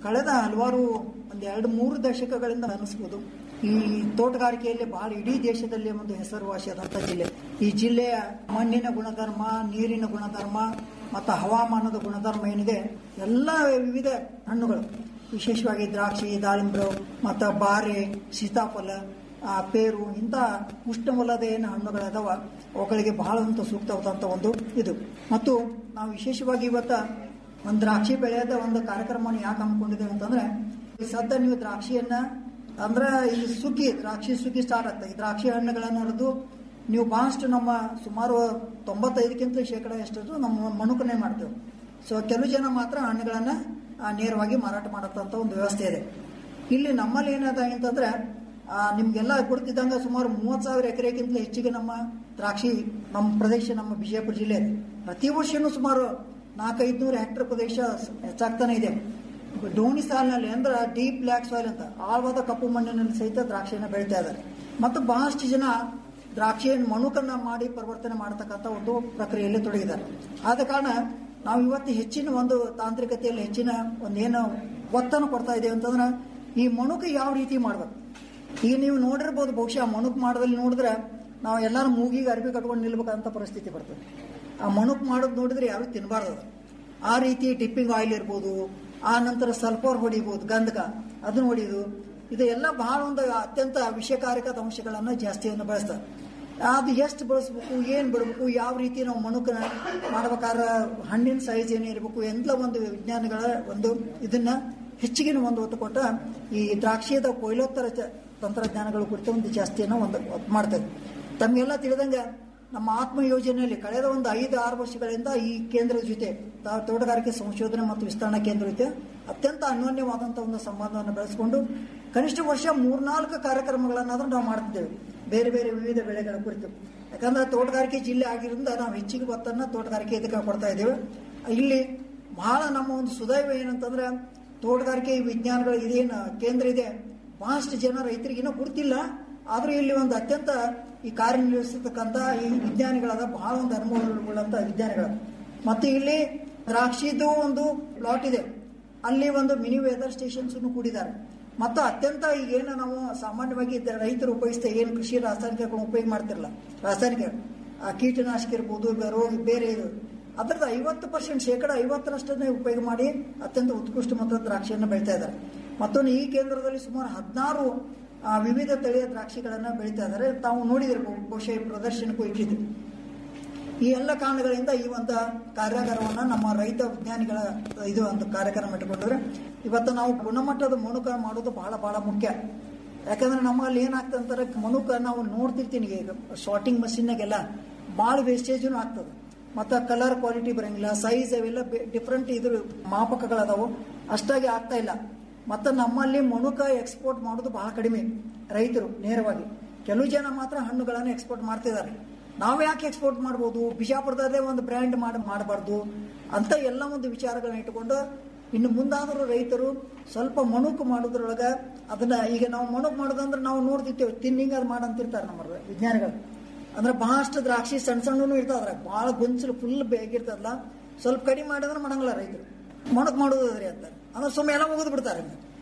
ಕಳೆದ ಹಲವಾರು ಒಂದು ಎರಡು ಮೂರು ದಶಕಗಳಿಂದ ಅನಿಸ್ಬೋದು ಈ ತೋಟಗಾರಿಕೆಯಲ್ಲಿ ಬಹಳ ಇಡೀ ದೇಶದಲ್ಲಿ ಒಂದು ಹೆಸರುವಾಸಿಯಾದಂಥ ಜಿಲ್ಲೆ ಈ ಜಿಲ್ಲೆಯ ಮಣ್ಣಿನ ಗುಣಧರ್ಮ ನೀರಿನ ಗುಣಧರ್ಮ ಮತ್ತು ಹವಾಮಾನದ ಗುಣಧರ್ಮ ಏನಿದೆ ಎಲ್ಲ ವಿವಿಧ ಹಣ್ಣುಗಳು ವಿಶೇಷವಾಗಿ ದ್ರಾಕ್ಷಿ ದಾಳಿಂಬ್ರು ಮತ್ತು ಬಾರೆ ಸೀತಾಫಲ ಆ, ಪೇರು ಇಂಥ ಉಷ್ಣವಲ್ಲದ ಏನು ಹಣ್ಣುಗಳದಾವ ಅವುಗಳಿಗೆ ಬಹಳ ಒಂದು ಸೂಕ್ತವಾದಂಥ ಒಂದು ಇದು ಮತ್ತು ನಾವು ವಿಶೇಷವಾಗಿ ಇವತ್ತ ಒಂದು ದ್ರಾಕ್ಷಿ ಬೆಳೆಯದ ಒಂದು ಕಾರ್ಯಕ್ರಮವನ್ನು ಯಾಕೆ ಹಮ್ಮಿಕೊಂಡಿದ್ದೇವೆ ಅಂತಂದ್ರೆ ಈ ಸದ್ಯ ನೀವು ದ್ರಾಕ್ಷಿಯನ್ನ ಅಂದ್ರೆ ಈ ಸುಗ್ಗಿ ದ್ರಾಕ್ಷಿ ಸುಗ್ಗಿ ಸ್ಟಾರ್ಟ್ ಆಗ್ತದೆ ಈ ದ್ರಾಕ್ಷಿ ಹಣ್ಣುಗಳನ್ನು ಹರಿದು ನೀವು ಬಹಳಷ್ಟು ನಮ್ಮ ಸುಮಾರು ತೊಂಬತ್ತೈದಕ್ಕಿಂತ ಶೇಕಡ ಎಷ್ಟಷ್ಟು ನಮ್ಮ ಮಣುಕನೆ ಮಾಡ್ತೇವೆ ಸೊ ಕೆಲವು ಜನ ಮಾತ್ರ ಹಣ್ಣುಗಳನ್ನ ಆ, ನೇರವಾಗಿ ಮಾರಾಟ ಮಾಡತ್ತಂತ ಒಂದು ವ್ಯವಸ್ಥೆ ಇದೆ ಇಲ್ಲಿ ನಮ್ಮಲ್ಲಿ ಏನದ ಅಂತಂದ್ರೆ ಆ, ನಿಮ್ಗೆಲ್ಲ ಗುರುತಿದ್ದಂಗ ಸುಮಾರು ಮೂವತ್ ಸಾವಿರ ಎಕರೆಗಿಂತ ಹೆಚ್ಚಿಗೆ ನಮ್ಮ ದ್ರಾಕ್ಷಿ ನಮ್ಮ ಪ್ರದೇಶ ನಮ್ಮ ವಿಜಯಪುರ ಜಿಲ್ಲೆ ಇದೆ ಪ್ರತಿ ವರ್ಷನೂ ಸುಮಾರು ನಾಲ್ಕೈದುನೂರು ಹೆಕ್ಟರ್ ಪ್ರದೇಶ ಹೆಚ್ಚಾಗ್ತಾನೆ ಇದೆ ಡೋಣಿ ಸಾಲಿನಲ್ಲಿ ಅಂದ್ರೆ ಡೀಪ್ ಬ್ಲ್ಯಾಕ್ ಸಾಯಿಲ್ ಅಂತ ಆಳವಾದ ಕಪ್ಪು ಮಣ್ಣಿನಲ್ಲಿ ಸಹಿತ ದ್ರಾಕ್ಷಿಯನ್ನು ಬೆಳಿತಾ ಇದ್ದಾರೆ ಮತ್ತು ಬಹಳಷ್ಟು ಜನ ದ್ರಾಕ್ಷಿಯನ್ನು ಮಣುಕನ್ನ ಮಾಡಿ ಪರಿವರ್ತನೆ ಮಾಡತಕ್ಕಂಥ ಒಂದು ಪ್ರಕ್ರಿಯೆಯಲ್ಲಿ ತೊಡಗಿದ್ದಾರೆ ಆದ ಕಾರಣ ನಾವು ಇವತ್ತು ಹೆಚ್ಚಿನ ಒಂದು ತಾಂತ್ರಿಕತೆಯಲ್ಲಿ ಹೆಚ್ಚಿನ ಒಂದೇನು ಒತ್ತನ್ನು ಕೊಡ್ತಾ ಇದ್ದೇವೆ ಅಂತಂದ್ರೆ ಈ ಮಣುಕ ಯಾವ ರೀತಿ ಮಾಡ್ಬೇಕು ಈಗ ನೀವು ನೋಡಿರ್ಬೋದು ಬಹುಶಃ ಮಣುಕ್ ಮಾಡೋದಲ್ಲಿ ನೋಡಿದ್ರೆ ನಾವು ಎಲ್ಲರೂ ಮೂಗಿಗೆ ಅರ್ಬಿ ಕಟ್ಕೊಂಡು ನಿಲ್ಬೇಕಂತ ಪರಿಸ್ಥಿತಿ ಬರ್ತದೆ ಆ ಮಣುಕ್ ಮಾಡೋದು ನೋಡಿದ್ರೆ ಯಾರು ತಿನ್ನಬಾರ್ದು ಅದು. ಆ ರೀತಿ ಟಿಪ್ಪಿಂಗ್ ಆಯಿಲ್ ಇರ್ಬೋದು ಆ ನಂತರ ಸಲ್ಫರ್ ಹೊಡಿಬೋದು ಗಂಧಕ ಅದನ್ನ ಹೊಡಿಯೋದು ಇದು ಎಲ್ಲ ಬಹಳ ಒಂದು ಅತ್ಯಂತ ವಿಷಕಾರಕ ಅಂಶಗಳನ್ನು ಜಾಸ್ತಿಯನ್ನು ಬಳಸ್ತಾರೆ ಅದು ಎಷ್ಟು ಬಳಸ್ಬೇಕು ಏನು ಬಿಡಬೇಕು ಯಾವ ರೀತಿ ನಾವು ಮಣುಕನ ಮಾಡ್ಬೇಕಾದ್ರೆ ಹಣ್ಣಿನ ಸೈಜ್ ಏನೇ ಇರಬೇಕು ಎಲ್ಲ ಒಂದು ವಿಜ್ಞಾನಗಳ ಒಂದು ಇದನ್ನ ಹೆಚ್ಚಿಗೆ ಒಂದು ಒತ್ತು ಕೊಟ್ಟ ಈ ದ್ರಾಕ್ಷಿಯದ ಕೊಯ್ಲೋತ್ತರ ಚ- ತಂತ್ರಜ್ಞಾನಗಳ ಕುರಿತು ಒಂದು ಜಾಸ್ತಿಯನ್ನು ಒಂದು ಒತ್ತು ಮಾಡ್ತದೆ ತಮಗೆಲ್ಲ ತಿಳಿದಂಗೆ ನಮ್ಮ ಆತ್ಮ ಯೋಜನೆಯಲ್ಲಿ ಕಳೆದ ಒಂದು ಐದು ಆರು ವರ್ಷಗಳಿಂದ ಈ ಕೇಂದ್ರದ ಜೊತೆ ತಾ- ತೋಟಗಾರಿಕೆ ಸಂಶೋಧನೆ ಮತ್ತು ವಿಸ್ತರಣಾ ಕೇಂದ್ರ ಜೊತೆ ಅತ್ಯಂತ ಅನ್ಯೋನ್ಯವಾದಂಥ ಒಂದು ಸಂಬಂಧವನ್ನು ಬೆಳೆಸಿಕೊಂಡು ಕನಿಷ್ಠ ವರ್ಷ ಮೂರ್ನಾಲ್ಕು ಕಾರ್ಯಕ್ರಮಗಳನ್ನಾದ್ರೂ ನಾವು ಮಾಡ್ತಿದ್ದೇವೆ ಬೇರೆ ಬೇರೆ ವಿವಿಧ ಬೆಳೆಗಳ ಕುರಿತು ಯಾಕಂದ್ರೆ ತೋಟಗಾರಿಕೆ ಜಿಲ್ಲೆ ಆಗಿರೋದ್ರಿಂದ ನಾವು ಹೆಚ್ಚಿಗೆ ಒತ್ತನ್ನ ತೋಟಗಾರಿಕೆ ಇದಕ್ಕೆ ಕೊಡ್ತಾ ಇದ್ದೇವೆ ಇಲ್ಲಿ ಬಹಳ ನಮ್ಮ ಒಂದು ಸುದೈವ ಏನಂತಂದ್ರೆ ತೋಟಗಾರಿಕೆ ವಿಜ್ಞಾನಗಳ ಇದೇನು ಕೇಂದ್ರ ಇದೆ ಬಹಳಷ್ಟು ಜನ ರೈತರಿಗೆ ಇನ್ನೂ ಗುರುತಿಲ್ಲ ಆದ್ರೂ ಇಲ್ಲಿ ಒಂದು ಅತ್ಯಂತ ಈ ಕಾರ್ಯನಿರ್ವಹಿಸತಕ್ಕಂಥ ಈ ವಿಜ್ಞಾನಿಗಳಾದ ಬಹಳ ಒಂದು ಅನುಭವವುಳ್ಳಂತ ವಿಜ್ಞಾನಿಗಳು ಮತ್ತು ಇಲ್ಲಿ ದ್ರಾಕ್ಷಿದು ಒಂದು ಪ್ಲಾಟ್ ಇದೆ ಅಲ್ಲಿ ಒಂದು ಮಿನಿ ವೆದರ್ ಸ್ಟೇಷನ್ಸ್ ಕೂಡಿದ್ದಾರೆ ಮತ್ತು ಅತ್ಯಂತ ಈಗೇನು ನಾವು ಸಾಮಾನ್ಯವಾಗಿ ಇದ್ದ ರೈತರು ಉಪಯೋಗಿಸ್ತಾ ಏನು ಕೃಷಿ ರಾಸಾಯನಿಕಗಳನ್ನ ಉಪಯೋಗ ಮಾಡ್ತಿರಲ್ಲ ರಾಸಾಯನಿಕ ಆ ಕೀಟನಾಶಕ ಇರ್ಬೋದು ಬೇ- ರೋಗ ಬೇರೆ ಇದು ಅದರದ್ದು ಐವತ್ತು ಪರ್ಸೆಂಟ್ ಶೇಕಡ ಐವತ್ತರಷ್ಟನ್ನೇ ಉಪಯೋಗ ಮಾಡಿ ಅತ್ಯಂತ ಉತ್ಕೃಷ್ಟ ಮತ್ತು ದ್ರಾಕ್ಷಿಯನ್ನು ಬೆಳೀತಾ ಇದ್ದಾರೆ ಮತ್ತೊಂದು ಈ ಕೇಂದ್ರದಲ್ಲಿ ಸುಮಾರು ಹದಿನಾರು ವಿವಿಧ ತಳಿಯ ದ್ರಾಕ್ಷಿಗಳನ್ನು ಬೆಳೀತಾ ಇದ್ದಾರೆ ತಾವು ನೋಡಿದಿರ್ಬೋದು ಬಹುಶಃ ಈ ಪ್ರದರ್ಶನಕ್ಕೂ ಇಟ್ಟಿದ್ದು ಈ ಎಲ್ಲ ಕಾರಣಗಳಿಂದ ಈ ಒಂದು ಕಾರ್ಯಾಗಾರವನ್ನ ನಮ್ಮ ರೈತ ವಿಜ್ಞಾನಿಗಳ ಇದು ಒಂದು ಕಾರ್ಯಕ್ರಮ ಇಟ್ಟುಕೊಂಡ್ರೆ ಇವತ್ತು ನಾವು ಗುಣಮಟ್ಟದ ಮಣುಕ ಮಾಡೋದು ಬಹಳ ಬಹಳ ಮುಖ್ಯ ಯಾಕಂದ್ರೆ ನಮ್ಮಲ್ಲಿ ಏನಾಗ್ತದೆ ಅಂತಾರೆ ಮಣುಕ ನಾವು ನೋಡ್ತಿರ್ತೀನಿ ಈಗ ಶಾರ್ಟಿಂಗ್ ಮಷಿನ್ನಾಗೆಲ್ಲ ಭಾಳ ವೇಸ್ಟೇಜೂ ಆಗ್ತದೆ ಮತ್ತು ಕಲರ್ ಕ್ವಾಲಿಟಿ ಬರಂಗಿಲ್ಲ ಸೈಜ್ ಅವೆಲ್ಲ ಡಿಫ್ರೆಂಟ್ ಇದ್ರ ಮಾಪಕಗಳದಾವು ಅಷ್ಟಾಗಿ ಆಗ್ತಾ ಇಲ್ಲ ಮತ್ತು ನಮ್ಮಲ್ಲಿ ಮಣುಕ ಎಕ್ಸ್ಪೋರ್ಟ್ ಮಾಡೋದು ಬಹಳ ಕಡಿಮೆ ರೈತರು ನೇರವಾಗಿ ಕೆಲವು ಜನ ಮಾತ್ರ ಹಣ್ಣುಗಳನ್ನು ಎಕ್ಸ್ಪೋರ್ಟ್ ಮಾಡ್ತಿದ್ದಾರೆ ನಾವು ಯಾಕೆ ಎಕ್ಸ್ಪೋರ್ಟ್ ಮಾಡ್ಬೋದು ಬಿಜಾಪುರದಲ್ಲೇ ಒಂದು ಬ್ರ್ಯಾಂಡ್ ಮಾಡಿ ಮಾಡಬಾರ್ದು ಅಂತ ಎಲ್ಲ ಒಂದು ವಿಚಾರಗಳನ್ನ ಇಟ್ಕೊಂಡು ಇನ್ನು ಮುಂದಾದರೂ ರೈತರು ಸ್ವಲ್ಪ ಮಣುಕು ಮಾಡೋದ್ರೊಳಗೆ ಅದನ್ನ ಈಗ ನಾವು ಮಣುಕು ಮಾಡೋದಂದ್ರೆ ನಾವು ನೋಡ್ತಿರ್ತೇವೆ ತಿನ್ನಿಂಗ್ ಅದು ಮಾಡಂತಿರ್ತಾರೆ ನಮ್ಮ ವಿಜ್ಞಾನಿಗಳು ಅಂದ್ರೆ ಬಹಳಷ್ಟು ದ್ರಾಕ್ಷಿ ಸಣ್ಣ ಸಣ್ಣನು ಇರ್ತಾವ್ರೆ ಬಹಳ ಗೊಂಚಲು ಫುಲ್ ಬೇಗಿರ್ತದಲ್ಲ ಸ್ವಲ್ಪ ಕಡಿಮೆ ಮಾಡಿದ್ರೆ ಮಾಡಂಗಿಲ್ಲ ರೈತರು ಮಣಕ್ ಮಾಡೋದ್ರಿ ಅಂತಾರೆ ಅಂದ್ರೆ ಸುಮ್ಮನೆ ಎಲ್ಲ ಮುಗಿದು ಬಿಡ್ತಾರೆ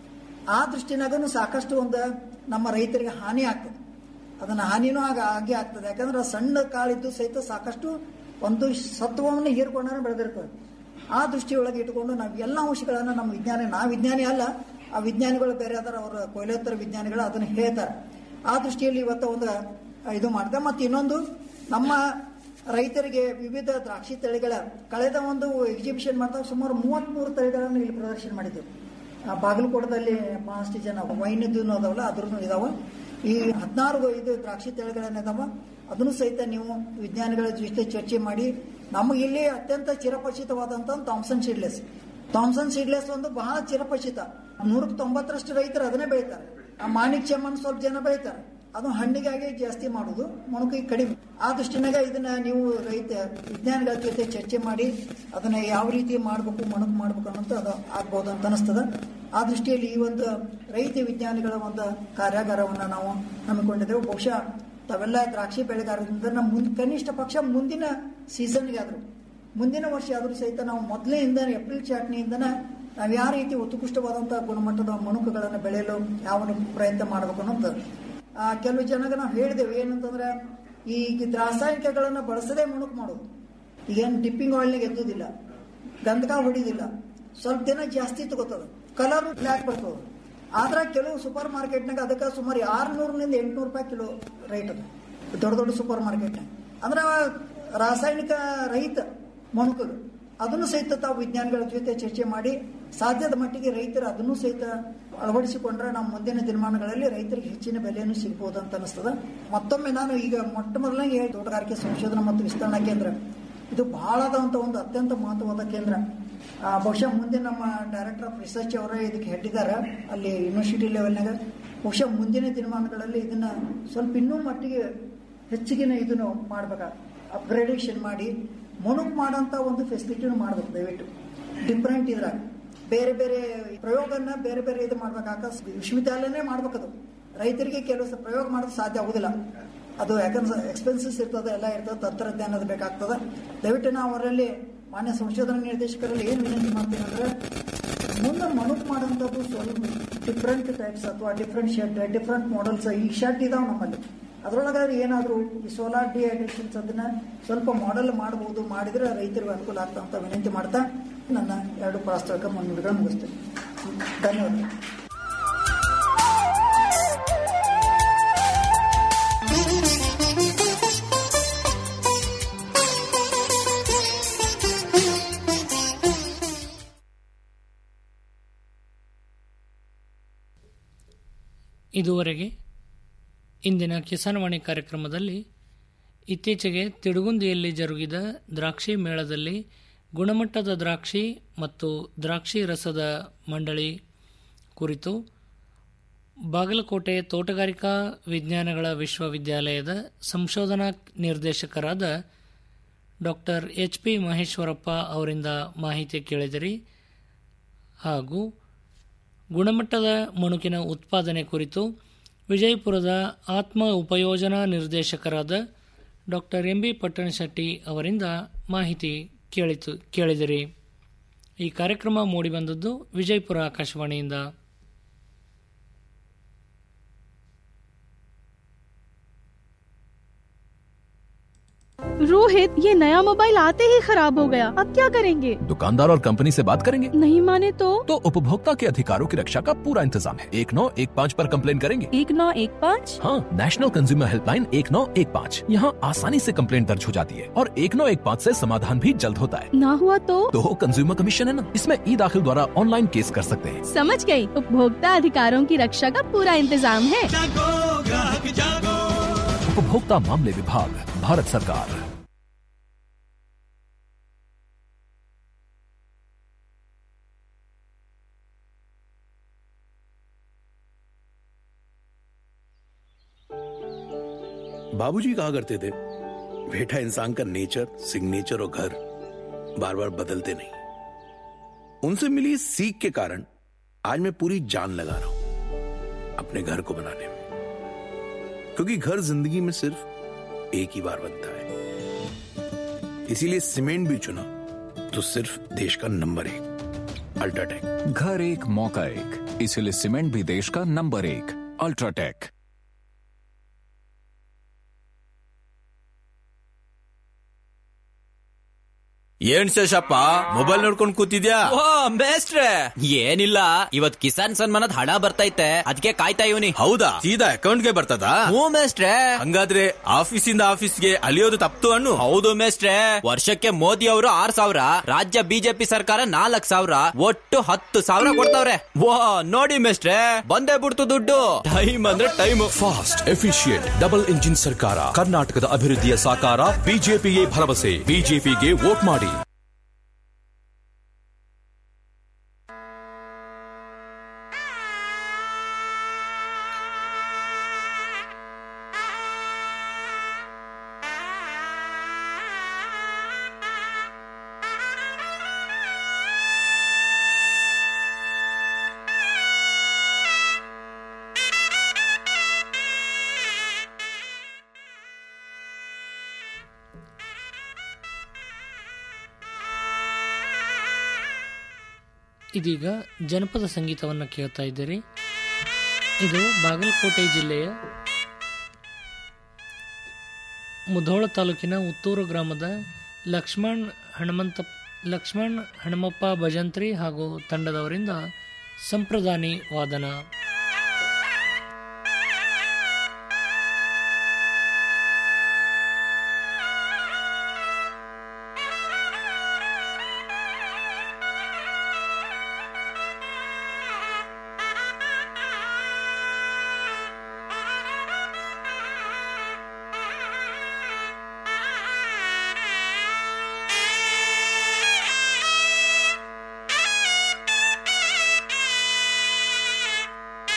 ಆ ದೃಷ್ಟಿನಾಗೂ ಸಾಕಷ್ಟು ಒಂದು ನಮ್ಮ ರೈತರಿಗೆ ಹಾನಿ ಆಗ್ತದೆ ಅದನ್ನ ಹಾನಿನೂ ಆಗ ಹಾಗೆ ಆಗ್ತದೆ ಯಾಕಂದ್ರೆ ಸಣ್ಣ ಕಾಳಿದ್ದು ಸಹಿತ ಸಾಕಷ್ಟು ಒಂದು ಸತ್ವವನ್ನು ಹೀರ್ಕೊಂಡಾನೆ ಬೆಳೆದಿರ್ತದೆ ಆ ದೃಷ್ಟಿಯೊಳಗೆ ಇಟ್ಕೊಂಡು ನಾವು ಎಲ್ಲ ಅಂಶಗಳನ್ನು ನಮ್ಮ ವಿಜ್ಞಾನಿ ನಾ ವಿಜ್ಞಾನಿ ಅಲ್ಲ ಆ ವಿಜ್ಞಾನಿಗಳು ಬೇರೆ ಅದರ ಅವರ ಕೊಯ್ಲೋತ್ತರ ವಿಜ್ಞಾನಿಗಳು ಅದನ್ನು ಹೇಳ್ತಾರೆ ಆ ದೃಷ್ಟಿಯಲ್ಲಿ ಇವತ್ತು ಒಂದು ಇದು ಮಾಡಿದೆ ಮತ್ತು ಇನ್ನೊಂದು ನಮ್ಮ ರೈತರಿಗೆ ವಿವಿಧ ದ್ರಾಕ್ಷಿ ತಳಿಗಳ ಕಳೆದ ಒಂದು ಎಕ್ಸಿಬಿಷನ್ ಮಾಡಿದಾಗ ಸುಮಾರು ಮೂವತ್ಮೂರು ತಳಿಗಳನ್ನು ಇಲ್ಲಿ ಪ್ರದರ್ಶನ ಮಾಡಿದ್ದೆವು ಆ ಬಾಗಲಕೋಟದಲ್ಲಿ ಬಹಳಷ್ಟು ಜನ ವೈನ್ಯದ್ದು ಅದಾವಲ್ಲ ಅದ್ರೂ ಇದಾವ ಈ ಹದಿನಾರು ಇದು ದ್ರಾಕ್ಷಿ ತಳಿಗಳೇನಿದಾವ ಅದನ್ನು ಸಹಿತ ನೀವು ವಿಜ್ಞಾನಿಗಳ ಜೊತೆ ಚರ್ಚೆ ಮಾಡಿ ನಮಗೆ ಇಲ್ಲಿ ಅತ್ಯಂತ ಚಿರಪರಿಚಿತವಾದಂತ ಥಾಮ್ಸನ್ ಸೀಡ್ಲೆಸ್ ಥಾಮ್ಸನ್ ಸೀಡ್ಲೆಸ್ ಒಂದು ಬಹಳ ಚಿರಪರಿಚಿತ ನೂರಕ್ಕೆ ತೊಂಬತ್ತರಷ್ಟು ರೈತರು ಅದನ್ನೇ ಬೆಳೀತಾರೆ ಆ ಮಾಣಿಕ್ ಚೆಮ್ಮನ್ ಸ್ವಲ್ಪ ಜನ ಬೆಳೀತಾರೆ ಅದು ಹಣ್ಣಿಗಾಗಿ ಜಾಸ್ತಿ ಮಾಡುದು ಮೊಣಕಿಗೆ ಕಡಿಮೆ ಆ ದೃಷ್ಟಿನಾಗ ಇದನ್ನ ನೀವು ರೈತ ವಿಜ್ಞಾನಿಗಳ ಜೊತೆ ಚರ್ಚೆ ಮಾಡಿ ಅದನ್ನ ಯಾವ ರೀತಿ ಮಾಡಬೇಕು ಮೊಣಕ್ ಮಾಡ್ಬೇಕು ಅನ್ನೋದು ಅದು ಆಗ್ಬೋದು ಅಂತ ಅನಿಸ್ತದ ಆ ದೃಷ್ಟಿಯಲ್ಲಿ ಈ ಒಂದು ರೈತ ವಿಜ್ಞಾನಿಗಳ ಒಂದು ಕಾರ್ಯಾಗಾರವನ್ನ ನಾವು ಹಮ್ಮಿಕೊಂಡಿದ್ದೆವು ಬಹುಶಃ ತಾವೆಲ್ಲ ದ್ರಾಕ್ಷಿ ಬೆಳೆಗಾರರಿಂದ ನಮ್ಮ ಮುಂದ್ ಕನಿಷ್ಠ ಪಕ್ಷ ಮುಂದಿನ ಸೀಸನ್ಗೆ ಆದ್ರು ಮುಂದಿನ ವರ್ಷ ಆದ್ರೂ ಸಹಿತ ನಾವು ಮೊದಲೇಯಿಂದ ಏಪ್ರಿಲ್ ಚಾಟ್ನಿಯಿಂದನ ನಾವು ಯಾವ ರೀತಿ ಉತ್ಕೃಷ್ಟವಾದಂತಹ ಗುಣಮಟ್ಟದ ಮಣುಕುಗಳನ್ನು ಬೆಳೆಯಲು ಯಾವ ಪ್ರಯತ್ನ ಮಾಡಬೇಕು ಅನ್ನೋದು ಆ, ಕೆಲವು ಜನಗೆ ನಾವು ಹೇಳಿದೆವು ಏನಂತಂದ್ರೆ ಈ ರಾಸಾಯನಿಕಗಳನ್ನು ಬಳಸದೇ ಮಣುಕು ಮಾಡೋದು ಈಗೇನು ಡಿಪ್ಪಿಂಗ್ ಆಯಿಲ್ನಾಗ ಎದ್ದುದಿಲ್ಲ ಗಂಧಕ ಹೊಡಿದಿಲ್ಲ ಸ್ವಲ್ಪ ದಿನ ಜಾಸ್ತಿ ತಗೋತದ ಕಲರ್ ಬ್ಲ್ಯಾಕ್ ಬರ್ತದ ಆದ್ರೆ ಕೆಲವು ಸೂಪರ್ ಮಾರ್ಕೆಟ್ನಾಗ ಅದಕ್ಕೆ ಸುಮಾರು ಆರ್ನೂರನಿಂದ ಎಂಟ್ನೂರು ರೂಪಾಯಿ ಕಿಲೋ ರೇಟ್ ಅದು ದೊಡ್ಡ ದೊಡ್ಡ ಸೂಪರ್ ಮಾರ್ಕೆಟ್ನಾಗ ಅಂದ್ರೆ ರಾಸಾಯನಿಕ ರಹಿತ ಮಣುಕುಗಳು ಅದನ್ನು ಸಹಿತ ತಾವು ವಿಜ್ಞಾನಿಗಳ ಜೊತೆ ಚರ್ಚೆ ಮಾಡಿ ಸಾಧ್ಯದ ಮಟ್ಟಿಗೆ ರೈತರು ಅದನ್ನು ಸಹಿತ ಅಳವಡಿಸಿಕೊಂಡ್ರೆ ನಮ್ಮ ಮುಂದಿನ ದಿನಮಾನಗಳಲ್ಲಿ ರೈತರಿಗೆ ಹೆಚ್ಚಿನ ಬೆಲೆಯನ್ನು ಸಿಗ್ಬೋದು ಅಂತ ಅನಿಸ್ತದ ಮತ್ತೊಮ್ಮೆ ನಾನು ಈಗ ಮೊಟ್ಟ ಮೊದಲನೇ ಹೇಳಿ ತೋಟಗಾರಿಕೆ ಸಂಶೋಧನಾ ಮತ್ತು ವಿಸ್ತರಣಾ ಕೇಂದ್ರ ಇದು ಬಹಳಾದಂಥ ಒಂದು ಅತ್ಯಂತ ಮಹತ್ವವಾದ ಕೇಂದ್ರ ಆ, ಬಹುಶಃ ಮುಂದೆ ನಮ್ಮ ಡೈರೆಕ್ಟರ್ ಆಫ್ ರಿಸರ್ಚ್ ಅವರೇ ಇದಕ್ಕೆ ಹೆಡ್ಡಿದ್ದಾರೆ ಅಲ್ಲಿ ಯೂನಿವರ್ಸಿಟಿ ಲೆವೆಲ್ನಾಗ ಬಹುಶಃ ಮುಂದಿನ ದಿನಮಾನಗಳಲ್ಲಿ ಇದನ್ನ ಸ್ವಲ್ಪ ಇನ್ನೂ ಮಟ್ಟಿಗೆ ಹೆಚ್ಚಿಗಿನ ಇದನ್ನು ಮಾಡ್ಬೇಕ ಅಪ್ಗ್ರೇಡೇಷನ್ ಮಾಡಿ ಮೊಣಕ್ ಮಾಡೋಂಥ ಒಂದು ಫೆಸಿಲಿಟಿನೂ ಮಾಡ್ಬೇಕು ದಯವಿಟ್ಟು ಡಿಫ್ರೆಂಟ್ ಇದ್ರಾಗ ಬೇರೆ ಬೇರೆ ಪ್ರಯೋಗನ ಬೇರೆ ಬೇರೆ ಇದು ಮಾಡ್ಬೇಕಾಗ ವಿಶ್ವವಿದ್ಯಾಲಯನೇ ಮಾಡ್ಬೇಕದು ರೈತರಿಗೆ ಕೆಲವು ಸ- ಪ್ರಯೋಗ ಮಾಡೋದು ಸಾಧ್ಯ ಆಗುದಿಲ್ಲ ಅದು ಯಾಕಂದ್ರೆ ಎಕ್ಸ್ಪೆನ್ಸಸ್ ಇರ್ತದೆ ಎಲ್ಲ ಇರ್ತದೆ ತಂತ್ರಜ್ಞಾನದ ಬೇಕಾಗ್ತದೆ ದಯವಿಟ್ಟು ನಾವು ಅವರಲ್ಲಿ ಮಾನ್ಯ ಸಂಶೋಧನಾ ನಿರ್ದೇಶಕರಲ್ಲಿ ಏನು ವಿನಂತಿ ಮಾಡ್ತೀನಿ ಅಂದ್ರೆ ಮುಂದೆ ಮನುಕ್ ಮಾಡೋಂಥದ್ದು ಸ್ವಲ್ಪ ಡಿಫ್ರೆಂಟ್ ಟೈಪ್ಸ್ ಅಥವಾ ಡಿಫ್ರೆಂಟ್ ಶೆಡ್ ಡಿಫ್ರೆಂಟ್ ಮಾಡೆಲ್ಸ್ ಈ ಶೆಡ್ ಇದಾವೆ ನಮ್ಮಲ್ಲಿ ಅದರೊಳಗಾದ್ರೆ ಏನಾದರೂ ಈ ಸೋಲಾರ್ ಡಿಹೈಡ್ರೇಷನ್ಸ್ ಅದನ್ನ ಸ್ವಲ್ಪ ಮಾಡೆಲ್ ಮಾಡಬಹುದು ಮಾಡಿದ್ರೆ ರೈತರಿಗೆ ಅನುಕೂಲ ಆಗ್ತಾ ಅಂತ ವಿನಂತಿ ಮಾಡ್ತಾ ನನ್ನ ಎರಡು ಪ್ರಾಸ್ತಾವಿಕ ಮುನ್ನುಡಿಗಳು ಮುಗಿಸ್ತೇನೆ ಧನ್ಯವಾದ ಇದುವರೆಗೆ ಇಂದಿನ ಕಿಸಾನ್ವಾಣಿ ಕಾರ್ಯಕ್ರಮದಲ್ಲಿ ಇತ್ತೀಚೆಗೆ ತಿಡುಗುಂದಿಯಲ್ಲಿ ಜರುಗಿದ ದ್ರಾಕ್ಷಿ ಮೇಳದಲ್ಲಿ ಗುಣಮಟ್ಟದ ದ್ರಾಕ್ಷಿ ಮತ್ತು ದ್ರಾಕ್ಷಿ ರಸದ ಮಂಡಳಿ ಕುರಿತು ಬಾಗಲಕೋಟೆ ತೋಟಗಾರಿಕಾ ವಿಜ್ಞಾನಗಳ ವಿಶ್ವವಿದ್ಯಾಲಯದ ಸಂಶೋಧನಾ ನಿರ್ದೇಶಕರಾದ ಡಾಕ್ಟರ್ ಎಚ್ ಪಿ ಮಹೇಶ್ವರಪ್ಪ ಅವರಿಂದ ಮಾಹಿತಿ ಕೇಳಿದಿರಿ ಹಾಗೂ ಗುಣಮಟ್ಟದ ಮಣುಕಿನ ಉತ್ಪಾದನೆ ಕುರಿತು ವಿಜಯಪುರದ ಆತ್ಮ ಉಪಯೋಜನಾ ನಿರ್ದೇಶಕರಾದ ಡಾಕ್ಟರ್ ಎಂ ಬಿ ಪಟ್ಟಣಶೆಟ್ಟಿ ಅವರಿಂದ ಮಾಹಿತಿ ಕೇಳಿತು ಕೇಳಿದಿರಿ ಈ ಕಾರ್ಯಕ್ರಮ ಮೂಡಿಬಂದದ್ದು ವಿಜಯಪುರ ಆಕಾಶವಾಣಿಯಿಂದ रोहित ये नया मोबाइल आते ही खराब हो गया अब क्या करेंगे दुकानदार और कंपनी से बात करेंगे नहीं माने तो तो उपभोक्ता के अधिकारों की रक्षा का पूरा इंतजाम है एक नौ एक पाँच पर कंप्लेन करेंगे एक नौ एक पाँच हाँ नेशनल कंज्यूमर हेल्पलाइन एक नौ एक पाँच यहाँ आसानी से कंप्लेंट दर्ज हो जाती है और एक नौ एक पाँच ऐसी समाधान भी जल्द होता है ना हुआ तो तो कंज्यूमर कमीशन है ना इसमें ई दाखिल द्वारा ऑनलाइन केस कर सकते हैं समझ गई उपभोक्ता अधिकारों की रक्षा का पूरा इंतजाम है उपभोक्ता मामले विभाग भारत सरकार बाबूजी कहा करते थे बेटा इंसान का नेचर सिग्नेचर और घर बार बार बदलते नहीं उनसे मिली इस सीख के कारण आज मैं पूरी जान लगा रहा हूं अपने घर को बनाने में क्योंकि घर जिंदगी में सिर्फ एक ही बार बनता है इसीलिए सीमेंट भी चुना तो सिर्फ देश का नंबर एक अल्ट्राटेक घर एक मौका एक इसीलिए सीमेंट भी देश का नंबर एक अल्ट्राटेक ಏನ್ ಶೇಷಪ್ಪ ಮೊಬೈಲ್ ನೋಡ್ಕೊಂಡ್ ಕೂತಿದ್ಯಾ ಓ ಮೇಸ್ಟ್ರೆ ಏನಿಲ್ಲ ಇವತ್ ಕಿಸಾನ್ ಸನ್ಮಾನದ ಹಣ ಬರ್ತೈತೆ ಅದಕ್ಕೆ ಕಾಯ್ತಾ ಇವನಿ ಹೌದಾ ಸೀದಾ ಅಕೌಂಟ್ಗೆ ಬರ್ತದಾ ಹ್ಞೂ ಮೇಸ್ಟ್ರೆ ಹಂಗಾದ್ರೆ ಆಫೀಸಿಂದ ಆಫೀಸ್ಗೆ ಅಲಿಯೋದು ತಪ್ತು ಅನ್ನು ಹೌದು ಮೇಸ್ಟ್ರೆ ವರ್ಷಕ್ಕೆ ಮೋದಿ ಅವರು ಆರ್ ಸಾವಿರ ರಾಜ್ಯ ಬಿಜೆಪಿ ಸರ್ಕಾರ ನಾಲ್ಕ್ ಸಾವಿರ ಒಟ್ಟು ಹತ್ತು ಸಾವಿರ ಕೊಡ್ತಾವ್ರೆ ವಾ ನೋಡಿ ಮೇಸ್ಟ್ರೆ ಬಂದೇ ಬಿಡ್ತು ದುಡ್ಡು ಟೈಮ್ ಅಂದ್ರೆ time fast efficient double engine ಸರ್ಕಾರ ಕರ್ನಾಟಕದ ಅಭಿವೃದ್ಧಿಯ ಸಾಕಾರ ಬಿಜೆಪಿಯೇ ಭರವಸೆ ಬಿಜೆಪಿಗೆ ವೋಟ್ ಮಾಡಿ ಇದೀಗ ಜನಪದ ಸಂಗೀತವನ್ನು ಕೇಳ್ತಾ ಇದ್ದೀರಿ ಇದು ಬಾಗಲಕೋಟೆ ಜಿಲ್ಲೆಯ ಮುಧೋಳ ತಾಲೂಕಿನ ಉತ್ತೂರು ಗ್ರಾಮದ ಲಕ್ಷ್ಮಣ್ ಹನುಮಂತ ಲಕ್ಷ್ಮಣ್ ಹನುಮಪ್ಪ ಭಜಂತ್ರಿ ಹಾಗೂ ತಂಡದವರಿಂದ ಸಂಪ್ರದಾನಿ ವಾದನ Thank you.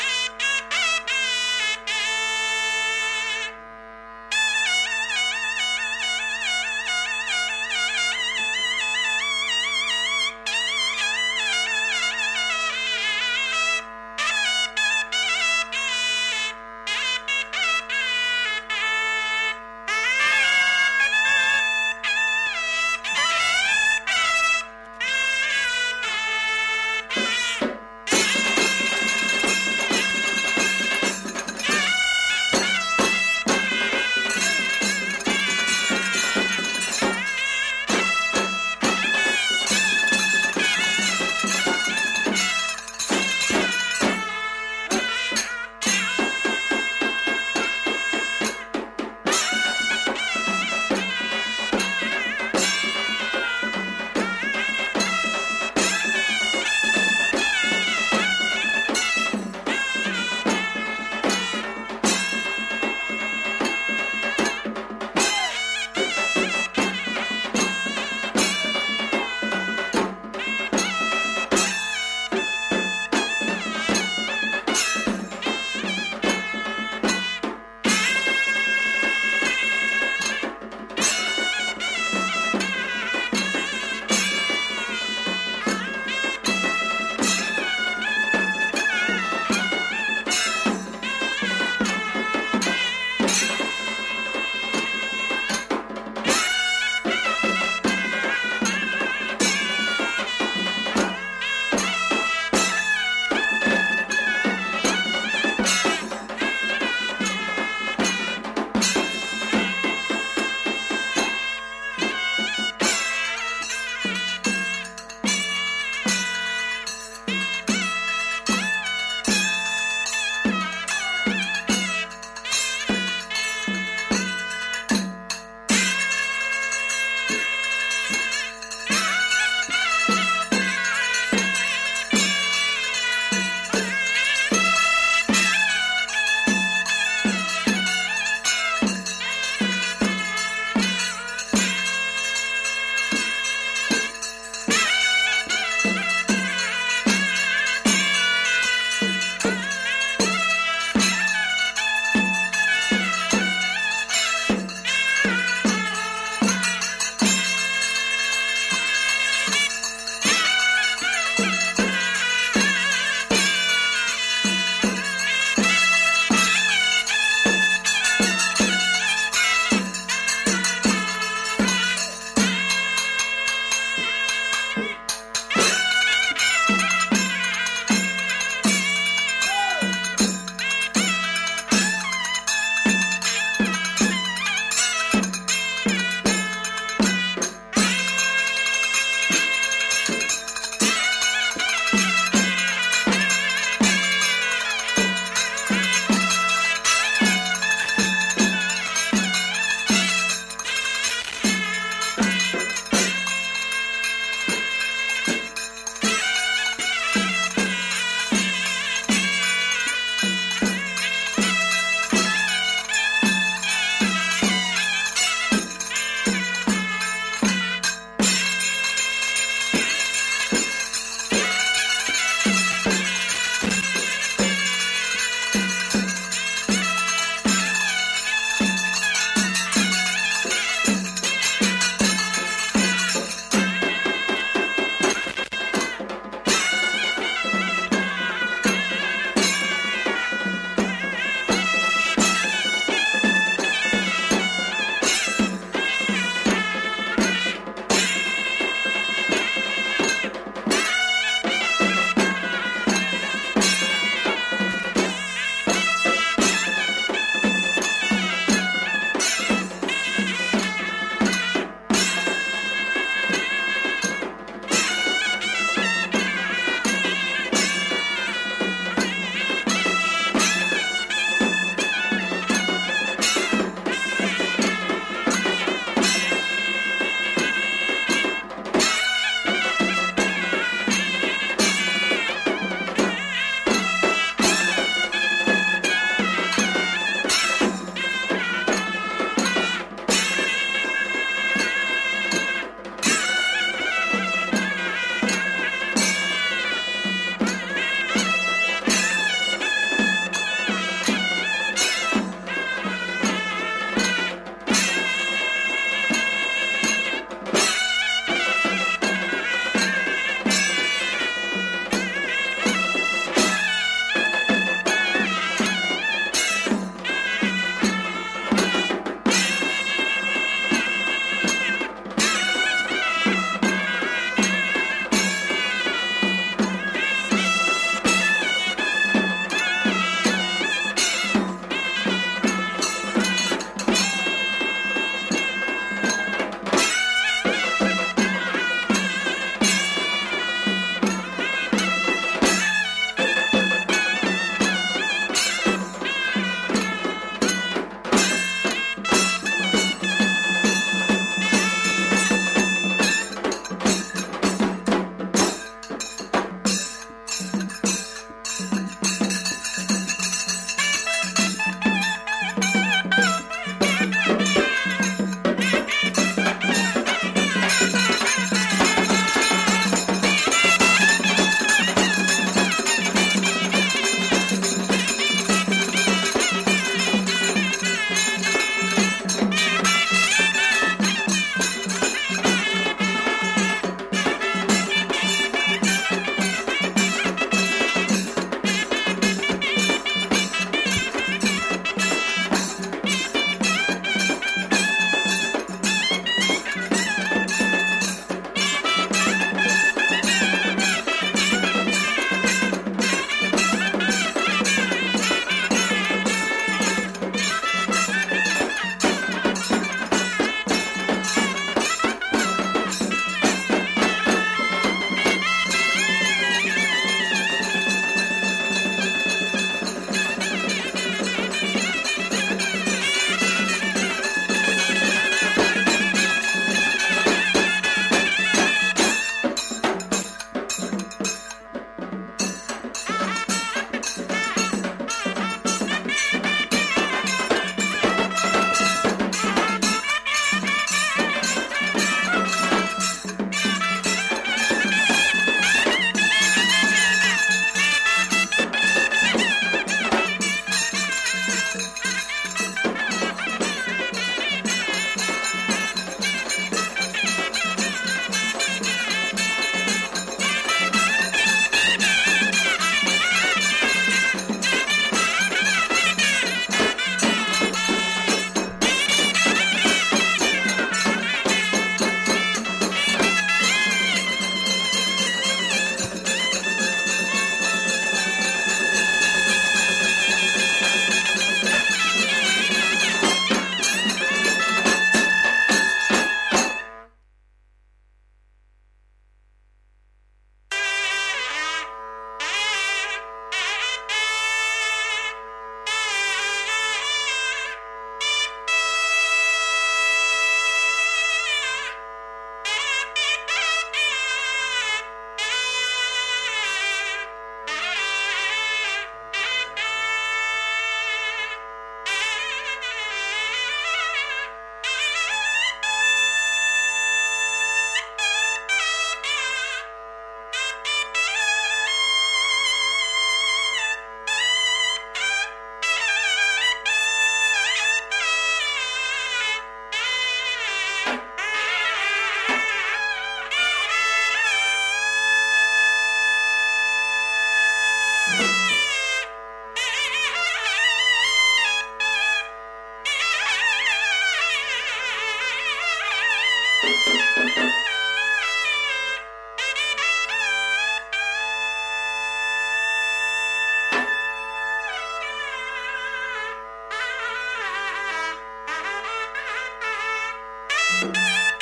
Thank you.